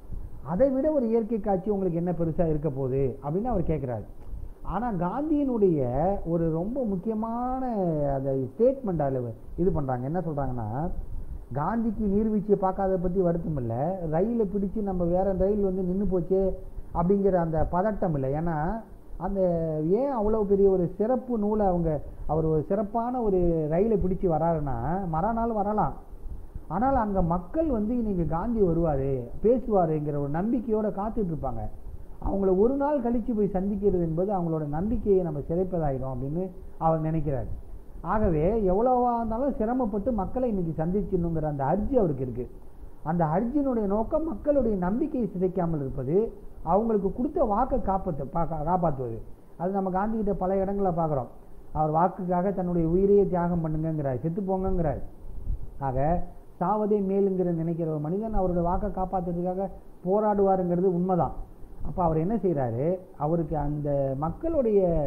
அதை விட ஒரு இயற்கை காட்சி உங்களுக்கு என்ன பெருசாக இருக்க போகுது அப்படின்னு அவர் கேட்குறாரு ஆனால் காந்தியினுடைய ஒரு ரொம்ப முக்கியமான அந்த ஸ்டேட்மெண்ட் அதில் இது பண்ணுறாங்க என்ன சொல்கிறாங்கன்னா காந்திக்கு நீர்வீழ்ச்சியை பார்க்காத பற்றி வருத்தம் இல்லை ரயிலை பிடிச்சு நம்ம வேற ரயில் வந்து நின்று போச்சே அப்படிங்கிற அந்த பதட்டம் இல்லை ஏன்னா அந்த ஏன் அவ்வளோ பெரிய ஒரு சிறப்பு நூலை அவங்க அவர் ஒரு சிறப்பான ஒரு ரயிலை பிடிச்சு வராருன்னா மறுநாள் வரலாம் ஆனால் அங்கே மக்கள் வந்து இன்னைக்கு காந்தி வருவார் பேசுவாருங்கிற ஒரு நம்பிக்கையோடு காத்துட்டு இருப்பாங்க அவங்கள ஒரு நாள் கழித்து போய் சந்திக்கிறது என்பது அவங்களோட நம்பிக்கையை நம்ம சிதைப்பதாயிடும் அப்படின்னு அவர் நினைக்கிறார் ஆகவே எவ்வளவா இருந்தாலும் சிரமப்பட்டு மக்களை இன்னைக்கு சந்திச்சிடணுங்கிற அந்த அர்ஜி அவருக்கு இருக்கு அந்த அர்ஜினுடைய நோக்கம் மக்களுடைய நம்பிக்கையை சிதைக்காமல் இருப்பது அவங்களுக்கு கொடுத்த வாக்கை காப்பாற்ற பா- காப்பாற்றுவது அது நம்ம காந்தி கிட்ட பல இடங்களில் பார்க்குறோம் அவர் வாக்குக்காக தன்னுடைய உயிரையே தியாகம் பண்ணுங்கங்கிறார் செத்து போங்கங்கிறார் ஆக சாவதே மேலுங்கிற நினைக்கிற ஒரு மனிதன் அவருடைய வாக்கை காப்பாற்றுறதுக்காக போராடுவாருங்கிறது உண்மைதான் அப்போ அவர் என்ன செய்கிறாரு அவருக்கு அந்த மக்களுடைய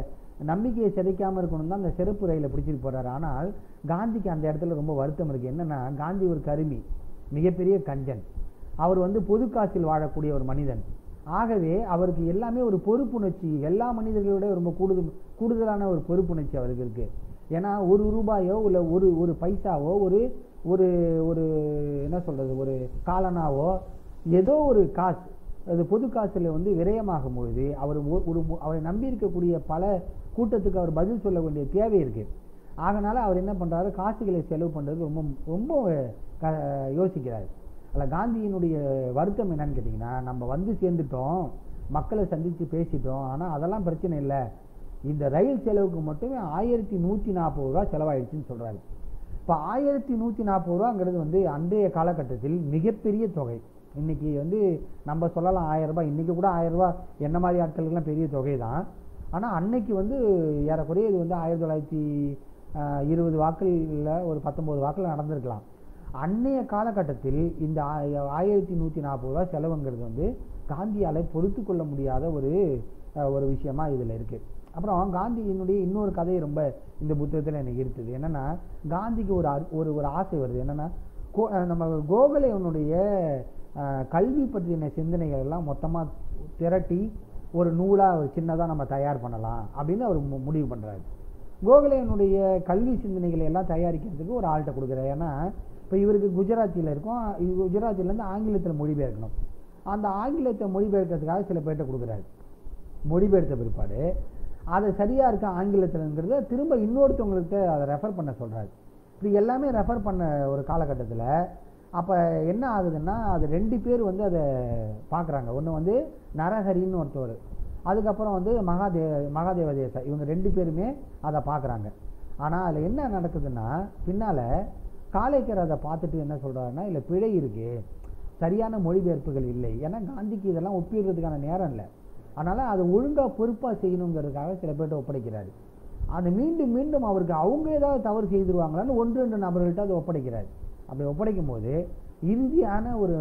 நம்பிக்கையை சிதைக்காம இருக்கணும் தான் அந்த செருப்பு ரயில பிடிச்சிட்டு போறாரு ஆனால் காந்திக்கு அந்த இடத்துல ரொம்ப வருத்தம் இருக்கு என்னன்னா காந்தி ஒரு கருமி மிகப்பெரிய கஞ்சன் அவர் வந்து பொது காசில் வாழக்கூடிய ஒரு மனிதன் ஆகவே அவருக்கு எல்லாமே ஒரு பொறுப்புணர்ச்சி எல்லா மனிதர்களோட ரொம்ப கூடுதல் கூடுதலான ஒரு பொறுப்புணர்ச்சி அவருக்கு இருக்கு ஏன்னா ஒரு ரூபாயோ இல்லை ஒரு ஒரு பைசாவோ ஒரு ஒரு ஒரு என்ன சொல்றது ஒரு காலனாவோ ஏதோ ஒரு காசு அது பொது காசுல வந்து விரயமாகும் பொழுது அவர் ஒ- ஒரு மு- அவரை நம்பி இருக்கக்கூடிய பல கூட்டத்துக்கு அவர் பதில் சொல்ல வேண்டிய தேவை இருக்கு ஆகனால அவர் என்ன பண்றாரு காசுகளை செலவு பண்றதுக்கு ரொம்ப ரொம்ப க- யோசிக்கிறார் அல்ல காந்தியினுடைய வருத்தம் என்னன்னு கேட்டிங்கன்னா நம்ம வந்து சேர்ந்துட்டோம் மக்களை சந்திச்சு பேசிட்டோம் ஆனா அதெல்லாம் பிரச்சனை இல்லை இந்த ரயில் செலவுக்கு மட்டுமே ஆயிரத்தி நூற்றி நாற்பது ரூபா செலவாயிடுச்சுன்னு சொல்றாரு இப்போ ஆயிரத்தி நூற்றி நாற்பது ரூபாங்கிறது வந்து அன்றைய காலகட்டத்தில் மிகப்பெரிய தொகை இன்னைக்கு வந்து நம்ம சொல்லலாம் ஆயிரம் ரூபாய் இன்னைக்கு கூட ஆயிரம் ரூபாய் என்ன மாதிரி ஆட்களுக்கெல்லாம் பெரிய தொகை தான் ஆனால் அன்னைக்கு வந்து ஏறக்குறைய இது வந்து ஆயிரத்தி தொள்ளாயிரத்தி ஆஹ், இருபது வாக்கில் ஒரு பத்தொன்பது வாக்கில் நடந்திருக்கலாம் அன்னைய காலகட்டத்தில் இந்த ஆய- ஆயிரத்தி நூற்றி நாற்பது ரூபாய் செலவுங்கிறது வந்து காந்தியால பொறுத்து கொள்ள முடியாத ஒரு அஹ், ஒரு விஷயமா இதில் இருக்கு அப்புறம் காந்தியினுடைய இன்னொரு கதை ரொம்ப இந்த புத்தகத்தில் எனக்கு இருக்குது என்னன்னா காந்திக்கு ஒரு அரு- ஒரு ஒரு ஆசை வருது என்னன்னா கோ- அஹ், நம்ம கோகலைவனுடைய அஹ், கல்வி பற்றின சிந்தனைகள் எல்லாம் மொத்தமாக திரட்டி ஒரு நூலாக ஒரு சின்னதாக நம்ம தயார் பண்ணலாம் அப்படின்னு அவர் மு- முடிவு பண்றாரு கோகலையனுடைய கல்வி சிந்தனைகளை எல்லாம் தயாரிக்கிறதுக்கு ஒரு ஆள்கிட்ட கொடுக்குறாரு ஏன்னா இப்போ இவருக்கு குஜராத்தியில் இருக்கும் இது குஜராத்திலேருந்து ஆங்கிலத்தில் மொழிபெயர்க்கணும் அந்த ஆங்கிலத்தை மொழிபெயர்க்கிறதுக்காக சில பேர்கிட்ட கொடுக்குறாரு மொழிபெயர்த்த பிற்பாடு அதை சரியா இருக்க ஆங்கிலத்தில்ங்கிறத திரும்ப இன்னொருத்தவங்களுக்கு அதை ரெஃபர் பண்ண சொல்றாரு இப்படி எல்லாமே ரெஃபர் பண்ண ஒரு காலகட்டத்தில் அப்போ என்ன ஆகுதுன்னா அது ரெண்டு பேர் வந்து அதை பார்க்குறாங்க ஒன்று வந்து நரஹரின்னு ஒருத்தவர் அதுக்கப்புறம் வந்து மகாதே மகாதேவ தேசாய் இவங்க ரெண்டு பேருமே அதை பார்க்குறாங்க ஆனால் அதில் என்ன நடக்குதுன்னா பின்னால் காலேக்கர் அதை பார்த்துட்டு என்ன சொல்றாருன்னா இல்லை பிழை இருக்கு சரியான மொழிபெயர்ப்புகள் இல்லை ஏன்னா காந்திக்கு இதெல்லாம் ஒப்பிடுறதுக்கான நேரம் இல்லை அதனால அதை ஒழுங்கா பொறுப்பா செய்யணுங்கிறதுக்காக சில பேர்ட்ட ஒப்படைக்கிறாரு அது மீண்டும் மீண்டும் அவருக்கு அவங்க ஏதாவது தவறு செய்திருவாங்களான்னு ஒன்று ரெண்டு நபர்கள்ட்ட அதை ஒப்படைக்கிறாரு அப்படி ஒப்படைக்கும் போது இறுதியான ஒரு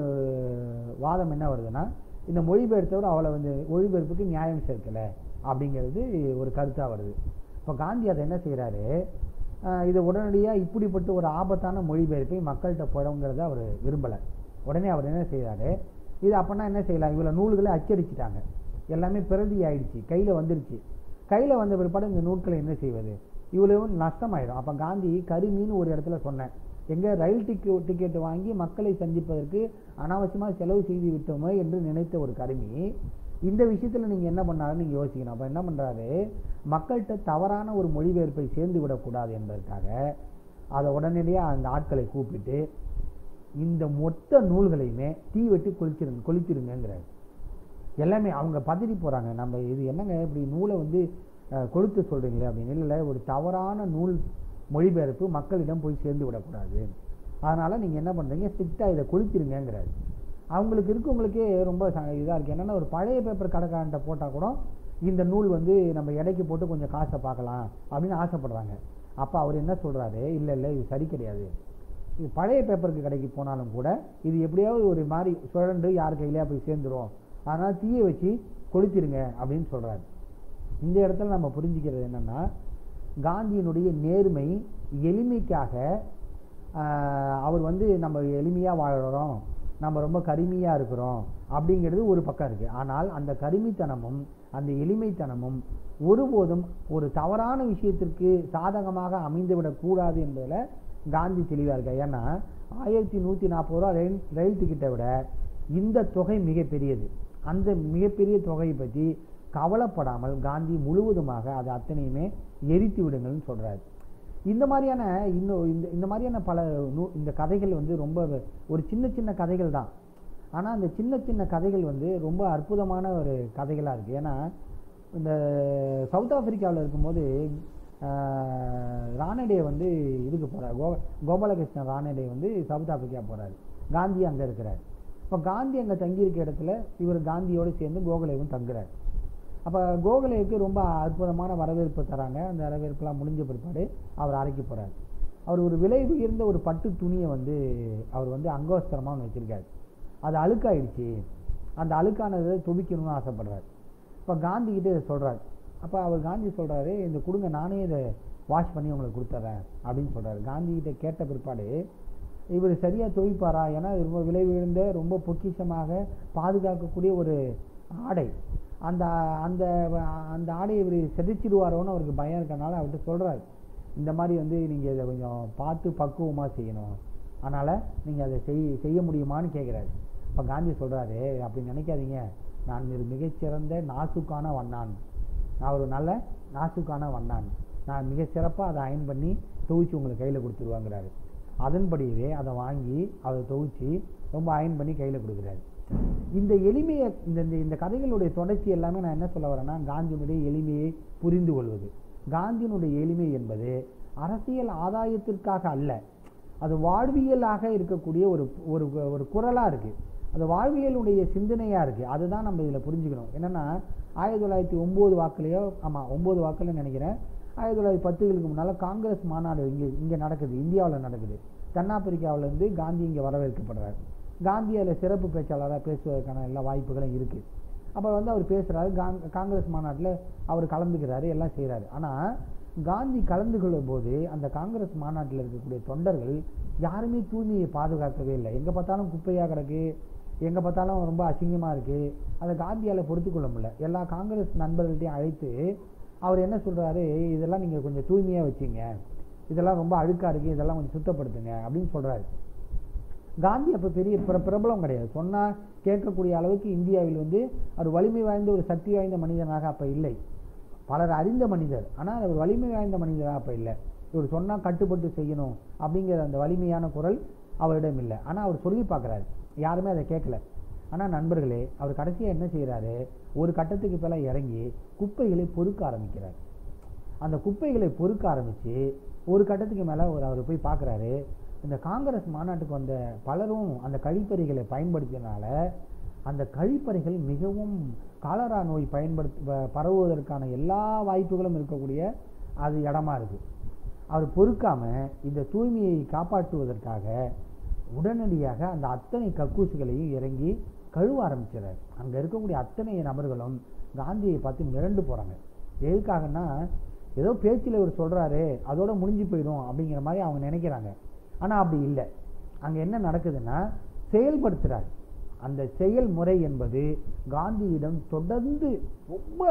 வாதம் என்ன வருதுன்னா இந்த மொழிபெயர்த்தவர் அவளை வந்து மொழிபெயர்ப்புக்கு நியாயம் சேர்க்கல அப்படிங்கிறது ஒரு கருத்தா வருது இப்போ காந்தி அதை என்ன செய்றாரு ஆஹ் இதை உடனடியா இப்படிப்பட்ட ஒரு ஆபத்தான மொழிபெயர்ப்பை மக்கள்கிட்ட போடங்கிறத அவர் விரும்பல உடனே அவர் என்ன செய்றாரு இது அப்பனா என்ன செய்யலாம் இவ்வளவு நூல்களை அச்சடிச்சிட்டாங்க எல்லாமே பிரதி ஆயிடுச்சு கையில வந்துருச்சு கையில வந்த பிற்பாடு இந்த நூல்களை என்ன செய்வது இவ்வளவு நஷ்டமாயிடும் அப்ப காந்தி கருமின்னு ஒரு இடத்துல சொன்னேன் எங்க ரயில் டிக்கெட் டிக்கெட் வாங்கி மக்களை சந்திப்பதற்கு அனாவசியமா செலவு செய்து விட்டோமே என்று நினைத்த ஒரு கருமி இந்த விஷயத்துல நீங்க என்ன பண்ணாருன்னு நீங்க யோசிக்கணும் அப்ப என்ன பண்றாரு மக்கள்கிட்ட தவறான ஒரு மொழிபெயர்ப்பை சேர்ந்து விடக்கூடாது என்பதற்காக அதை உடனடியா அந்த ஆட்களை கூப்பிட்டு இந்த மொத்த நூல்களையுமே தீ வெட்டி கொளுத்திருங்க கொளுத்திருங்கிறாரு எல்லாமே அவங்க பதறி போறாங்க நம்ம இது என்னங்க இப்படி நூலை வந்து அஹ், கொளுத்த சொல்றீங்களே அப்படின்னு இல்லை ஒரு தவறான நூல் மொழிபெயர்ப்பு மக்களிடம் போய் சேர்ந்து விடக்கூடாது அதனால நீங்க என்ன பண்றீங்க ஸ்ட்ரிக்டா இதை கொளுத்திருங்கிறாரு அவங்களுக்கு இருக்கவங்களுக்கே ரொம்ப ச- இதா இருக்கு என்னன்னா ஒரு பழைய பேப்பர் கடைக்காரன்ட்ட போட்டா கூட இந்த நூல் வந்து நம்ம எடைக்கு போட்டு கொஞ்சம் காசை பார்க்கலாம் அப்படின்னு ஆசைப்படுறாங்க அப்ப அவர் என்ன சொல்றாரு இல்ல இல்ல இது சரி கிடையாது இது பழைய பேப்பருக்கு கடைக்கு போனாலும் கூட இது எப்படியாவது ஒரு மாதிரி சுழண்டு யார் கையிலயா போய் சேர்ந்துரும் அதனால தீயை வச்சு கொளுத்திருங்க அப்படின்னு சொல்றாரு இந்த இடத்துல நம்ம புரிஞ்சுக்கிறது என்னன்னா காந்தியினுடைய நேர்மை எளிமைக்காக ஆஹ், அவர் வந்து நம்ம எளிமையா வாழறோம் நம்ம ரொம்ப கருமியா இருக்கிறோம் அப்படிங்கிறது ஒரு பக்கம் இருக்கு ஆனால் அந்த கருமித்தனமும் அந்த எளிமைத்தனமும் ஒருபோதும் ஒரு தவறான விஷயத்திற்கு சாதகமாக அமைந்துவிடக் கூடாது என்பதுல காந்தி தெளிவா இருக்கார் ஏன்னா ஆயிரத்தி நூத்தி நாற்பது ரூபா ரயில் ரயில் டிக்கெட்டை விட இந்த தொகை மிகப்பெரியது அந்த மிகப்பெரிய தொகையை பற்றி கவலைப்படாமல் காந்தி முழுவதுமாக அதை அத்தனையுமே எரித்து விடுங்கள்னு சொல்றாரு இந்த மாதிரியான இன்னும் இந்த இந்த மாதிரியான பல நூ இந்த கதைகள் வந்து ரொம்ப ஒரு சின்ன சின்ன கதைகள் தான் ஆனா அந்த சின்ன சின்ன கதைகள் வந்து ரொம்ப அற்புதமான ஒரு கதைகளா இருக்கு ஏன்னா இந்த சவுத் ஆப்பிரிக்காவில் இருக்கும்போது ஆஹ், ராணடே வந்து இதுக்கு போறார் கோ கோபாலகிருஷ்ணன் ராணடே வந்து சவுத் ஆப்பிரிக்கா போறாரு காந்தி அங்க இருக்கிறார் இப்போ காந்தி அங்க தங்கி இருக்க இடத்துல இவர் காந்தியோடு சேர்ந்து கோகலேவும் தங்குறார் அப்ப கோகலேவுக்கு ரொம்ப அற்புதமான வரவேற்பு தராங்க அந்த வரவேற்புலாம் முடிஞ்ச பிற்பாடு அவர் அறைக்கு போறார் அவர் ஒரு விலை உயர்ந்த ஒரு பட்டு துணியை வந்து அவர் வந்து அங்கோஸ்திரமா ஒண்ணு வச்சிருக்காரு அது அழுக்காயிடுச்சு அந்த அழுக்கானதை துவிக்கணும்னு ஆசைப்படுறாரு இப்ப காந்தி கிட்ட இதை சொல்றாரு அப்போ அவர் காந்தி சொல்றாரு இந்த கொடுங்க நானே இதை வாஷ் பண்ணி உங்களுக்கு கொடுத்துட்றேன் அப்படின்னு சொல்றாரு காந்தி கிட்ட கேட்ட பிற்பாடு இவர் சரியா துவைப்பாரா ஏன்னா இது ரொம்ப விலை உயர்ந்த ரொம்ப பொக்கிஷமாக பாதுகாக்கக்கூடிய ஒரு ஆடை அந்த அந்த அந்த ஆடையை இவர் செதைச்சிடுவாரோன்னு அவருக்கு பயம் இருக்கனால அவர்கிட்ட சொல்றாரு இந்த மாதிரி வந்து நீங்க இதை கொஞ்சம் பார்த்து பக்குவமா செய்யணும் அதனால நீங்க அதை செய் செய்ய முடியுமான்னு கேட்குறாரு அப்ப காந்தி சொல்றாரு அப்படி நினைக்காதீங்க நான் ஒரு மிகச்சிறந்த நாசுக்கான வண்ணான் நான் ஒரு நல்ல நாசுக்கான வண்ணான் நான் மிகச் சிறப்பா அதை அயன் பண்ணி துவைச்சு உங்களுக்கு கையில கொடுத்துருவாங்கிறாரு அதன்படியே அதை வாங்கி அதை துவைச்சு ரொம்ப அயன் பண்ணி கையில கொடுக்குறாரு இந்த எளிமையை இந்த இந்த- இந்த கதைகளுடைய தொடர்ச்சி எல்லாமே நான் என்ன சொல்ல வரேன்னா காந்தியினுடைய எளிமையை புரிந்து கொள்வது காந்தியினுடைய எளிமை என்பது அரசியல் ஆதாயத்திற்காக அல்ல அது வாழ்வியலாக இருக்கக்கூடிய ஒரு ஒரு ஒரு குரலா இருக்கு அது வாழ்வியலுடைய சிந்தனையா இருக்கு அதுதான் நம்ம இதுல புரிஞ்சுக்கணும் என்னன்னா ஆயிரத்தி தொள்ளாயிரத்தி ஒன்பது வாக்குலயோ ஆமா ஒன்பது வாக்குல நினைக்கிறேன் ஆயிரத்தி தொள்ளாயிரத்தி பத்துகளுக்கு முன்னால காங்கிரஸ் மாநாடு இங்க இங்க நடக்குது இந்தியாவுல நடக்குது தென்னாப்பிரிக்காவுல இருந்து காந்தி இங்க வரவேற்கப்படுறாரு காந்தி அதில் சிறப்பு பேச்சாளராக பேசுவதற்கான எல்லா வாய்ப்புகளும் இருக்கு அப்ப வந்து அவர் பேசுறாரு காங்- காங்கிரஸ் மாநாட்டுல அவர் கலந்துக்கிறாரு எல்லாம் செய்றாரு ஆனா காந்தி கலந்து கொள்ளும் போது அந்த காங்கிரஸ் மாநாட்டில் இருக்கக்கூடிய தொண்டர்கள் யாருமே தூய்மையை பாதுகாக்கவே இல்லை எங்க பார்த்தாலும் குப்பையா கிடக்கு எங்க பார்த்தாலும் ரொம்ப அசிங்கமா இருக்கு அதை காந்தியால பொறுத்துக் கொள்ள முடியல எல்லா காங்கிரஸ் நண்பர்கள்ட்டையும் அழைத்து அவர் என்ன சொல்றாரு இதெல்லாம் நீங்க கொஞ்சம் தூய்மையா வச்சுங்க இதெல்லாம் ரொம்ப அழுக்கா இருக்கு இதெல்லாம் கொஞ்சம் சுத்தப்படுத்துங்க அப்படின்னு சொல்றாரு காந்தி அப்ப பெரிய பிர- பிரபலம் கிடையாது சொன்னா கேட்கக்கூடிய அளவுக்கு இந்தியாவில் வந்து அவர் வலிமை வாய்ந்த ஒரு சக்தி வாய்ந்த மனிதனாக அப்ப இல்லை பலர் அறிந்த மனிதர் ஆனால் அவர் வலிமை வாய்ந்த மனிதராக அப்ப இல்லை இவர் சொன்னா கட்டுப்பட்டு செய்யணும் அப்படிங்கிற அந்த வலிமையான குரல் அவரிடம் இல்லை ஆனா அவர் சொல்லி பார்க்கறாரு யாருமே அதை கேட்கல ஆனா நண்பர்களே அவர் கடைசியா என்ன செய்யறாரு ஒரு கட்டத்துக்கு மேல இறங்கி குப்பைகளை பொறுக்க ஆரம்பிக்கிறார் அந்த குப்பைகளை பொறுக்க ஆரம்பிச்சு ஒரு கட்டத்துக்கு மேல ஒரு அவர் போய் பார்க்கறாரு இந்த காங்கிரஸ் மாநாட்டுக்கு வந்த பலரும் அந்த கழிப்பறைகளை பயன்படுத்தியனால அந்த கழிப்பறைகள் மிகவும் காலரா நோய் பயன்படுத்த ப- பரவுவதற்கான எல்லா வாய்ப்புகளும் இருக்கக்கூடிய அது இடமா இருக்கு அவர் பொறுக்காம இந்த தூய்மையை காப்பாற்றுவதற்காக உடனடியாக அந்த அத்தனை கக்கூசுகளையும் இறங்கி கழுவ ஆரம்பிச்சிடறாரு அங்க இருக்கக்கூடிய அத்தனை நபர்களும் காந்தியை பார்த்து மிரண்டு போறாங்க எதுக்காகன்னா ஏதோ பேச்சில் இவர் சொல்றாரு அதோட முடிஞ்சு போயிடும் அப்படிங்கிற மாதிரி அவங்க நினைக்கிறாங்க ஆனா அப்படி இல்லை அங்க என்ன நடக்குதுன்னா செயல்படுத்துறாரு அந்த செயல்முறை என்பது காந்தியிடம் தொடர்ந்து ரொம்ப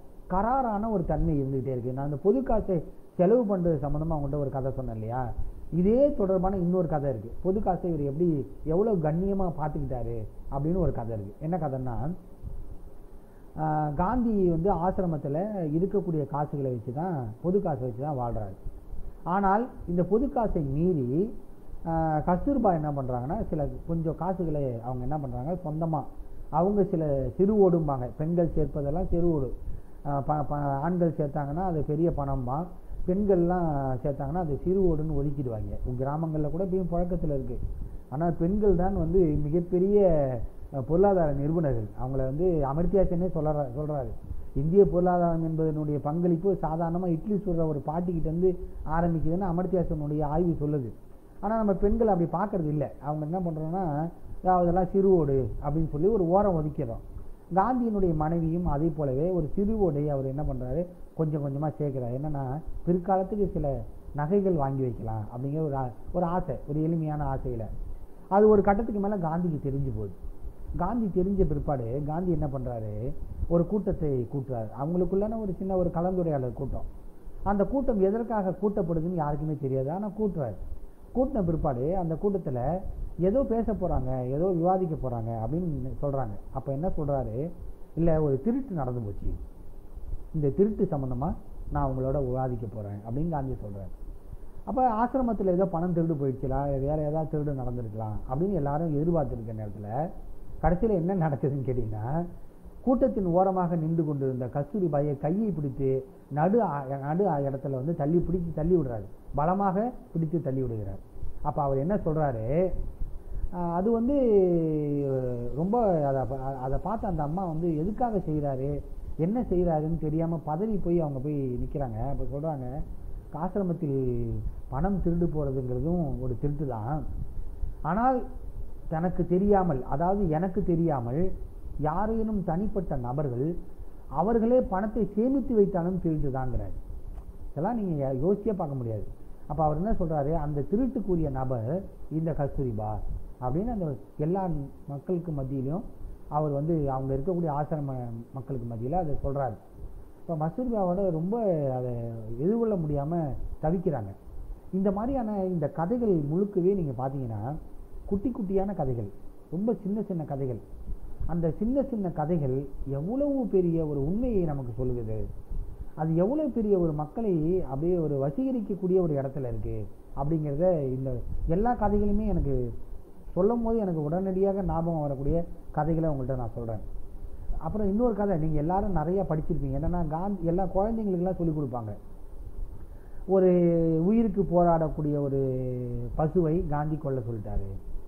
கராரான ஒரு தன்மை இருந்துகிட்டே இருக்கு நான் அந்த பொது காசை செலவு பண்றது சம்பந்தமா அவங்கள்ட்ட ஒரு கதை சொன்னேன் இல்லையா இதே தொடர்பான இன்னொரு கதை இருக்கு பொது காசை இவர் எப்படி எவ்வளவு கண்ணியமா பார்த்துக்கிட்டாரு அப்படின்னு ஒரு கதை இருக்கு என்ன கதைன்னா ஆஹ் காந்தி வந்து ஆசிரமத்துல இருக்கக்கூடிய காசுகளை வச்சு தான் பொது காசை வச்சு தான் வாழ்றாரு ஆனால் இந்த பொது காசை மீறி ஆஹ் கஸ்தூர்பா என்ன பண்றாங்கன்னா சில கொஞ்சம் காசுகளை அவங்க என்ன பண்றாங்க சொந்தமா அவங்க சில சிறு ஓடும்பாங்க பெண்கள் சேர்ப்பதெல்லாம் சிறு ஓடு ஆஹ் ப- ப- ஆண்கள் சேர்த்தாங்கன்னா அது பெரிய பணம்மா பெண்கள்லாம் சேர்த்தாங்கன்னா அது சிறு ஓடுன்னு ஒதுக்கிடுவாங்க கிராமங்கள்ல கூட இப்பயும் புழக்கத்துல இருக்கு ஆனால் பெண்கள் தான் வந்து மிகப்பெரிய அஹ், பொருளாதார நிறுவனர்கள் அவங்கள வந்து அமர்த்தியா சென்னே சொல்ற சொல்றாரு இந்திய பொருளாதாரம் என்பதனுடைய பங்களிப்பு சாதாரணமா இட்லி சுடுற ஒரு பாட்டிக்கிட்ட இருந்து ஆரம்பிக்குதுன்னு அமர்த்தியாசனுடைய ஆய்வு சொல்லுது ஆனா நம்ம பெண்கள் அப்படி பார்க்கறது இல்லை அவங்க என்ன பண்றோம்னா "யா, இதெல்லாம் சிறுவோடு அப்படின்னு சொல்லி ஒரு ஓரம் ஒதுக்கிறோம் காந்தியினுடைய மனைவியும் அதே போலவே ஒரு சிறுவோடை அவர் என்ன பண்றாரு கொஞ்சம் கொஞ்சமா சேர்க்கிறார் என்னன்னா பிற்காலத்துக்கு சில நகைகள் வாங்கி வைக்கலாம் அப்படிங்கிற ஒரு ஆ- ஒரு ஆசை ஒரு எளிமையான ஆசையில அது ஒரு கட்டத்துக்கு மேல காந்திக்கு தெரிஞ்சு போகுது காந்தி தெரிஞ்ச பிற்பாடு காந்தி என்ன பண்றாரு ஒரு கூட்டத்தை கூட்டுறாரு அவங்களுக்குள்ளான ஒரு சின்ன ஒரு கலந்துரையாடல் கூட்டம் அந்த கூட்டம் எதற்காக கூட்டப்படுதுன்னு யாருக்குமே தெரியாது ஆனா கூட்டுறாரு கூட்டின பிற்பாடு அந்த கூட்டத்துல ஏதோ பேச போறாங்க ஏதோ விவாதிக்க போறாங்க அப்படின்னு சொல்றாங்க அப்ப என்ன சொல்றாரு இல்ல ஒரு திருட்டு நடந்து போச்சு இந்த திருட்டு சம்பந்தமா நான் உங்களோட விவாதிக்க போறேன் அப்படின்னு காந்தி சொல்றாரு அப்ப ஆசிரமத்துல ஏதோ பணம் திருடு போயிடுச்சுலாம் வேற ஏதாவது திருடு நடந்திருக்கலாம் அப்படின்னு எல்லாரும் எதிர்பார்த்திருக்க நேரத்துல கடைசியில என்ன நடக்குதுன்னு கேட்டீங்கன்னா கூட்டத்தின் ஓரமாக நின்று கொண்டிருந்த கஸ்தூரி பாயை கையை பிடித்து நடு ஆ- நடு ஆ- இடத்துல வந்து தள்ளி பிடிச்சு தள்ளி விடுறாரு பலமாக பிடித்து தள்ளி விடுகிறார் அப்ப அவர் என்ன சொல்றாரு ஆஹ் அது வந்து அஹ், ரொம்ப அதை ப- அதை பார்த்த அந்த அம்மா வந்து எதுக்காக செய்றாரு என்ன செய்றாருன்னு தெரியாம பதறி போய் அவங்க போய் நிக்கிறாங்க அப்ப சொல்றாங்க ஆசிரமத்தில் பணம் திருடு போறதுங்கிறதும் ஒரு திருட்டு தான் ஆனால் தனக்கு தெரியாமல் அதாவது எனக்கு தெரியாமல் யாரேனும் தனிப்பட்ட நபர்கள் அவர்களே பணத்தை சேமித்து வைத்தாலும் திருட்டு தாங்கிறார் இதெல்லாம் நீங்கள் யோசிச்சே பார்க்க முடியாது அப்போ அவர் என்ன சொல்றாரு அந்த திருட்டுக்குரிய நபர் இந்த கஸ்தூரிபா அப்படின்னு அந்த எல்லா மக்களுக்கு மத்தியிலும் அவர் வந்து அவங்க இருக்கக்கூடிய ஆசிரம மக்களுக்கு மத்தியில் அதை சொல்றாரு இப்போ மசூர்பாவோட ரொம்ப அதை எதிர்கொள்ள முடியாமல் தவிக்கிறாங்க இந்த மாதிரியான இந்த கதைகள் முழுக்கவே நீங்கள் பார்த்தீங்கன்னா குட்டி குட்டியான கதைகள் ரொம்ப சின்ன சின்ன கதைகள் அந்த சின்ன சின்ன கதைகள் எவ்வளவு பெரிய ஒரு உண்மையை நமக்கு சொல்லுகிறது அது எவ்வளவு பெரிய ஒரு மக்களை அப்படியே ஒரு வசீகரிக்கக்கூடிய ஒரு இடத்துல இருக்கு அப்படிங்கிறத இந்த எல்லா கதைகளுமே எனக்கு சொல்லும் போது எனக்கு உடனடியாக ஞாபகம் வரக்கூடிய கதைகளை உங்கள்கிட்ட நான் சொல்றேன் அப்புறம் இன்னொரு கதை நீங்க எல்லாரும் நிறைய படிச்சிருப்பீங்க என்னன்னா காந்தி எல்லா குழந்தைங்களுக்கெல்லாம் சொல்லிக் கொடுப்பாங்க ஒரு உயிருக்கு போராடக்கூடிய ஒரு பசுவை காந்தி கொல்ல சொல்லிட்டாரு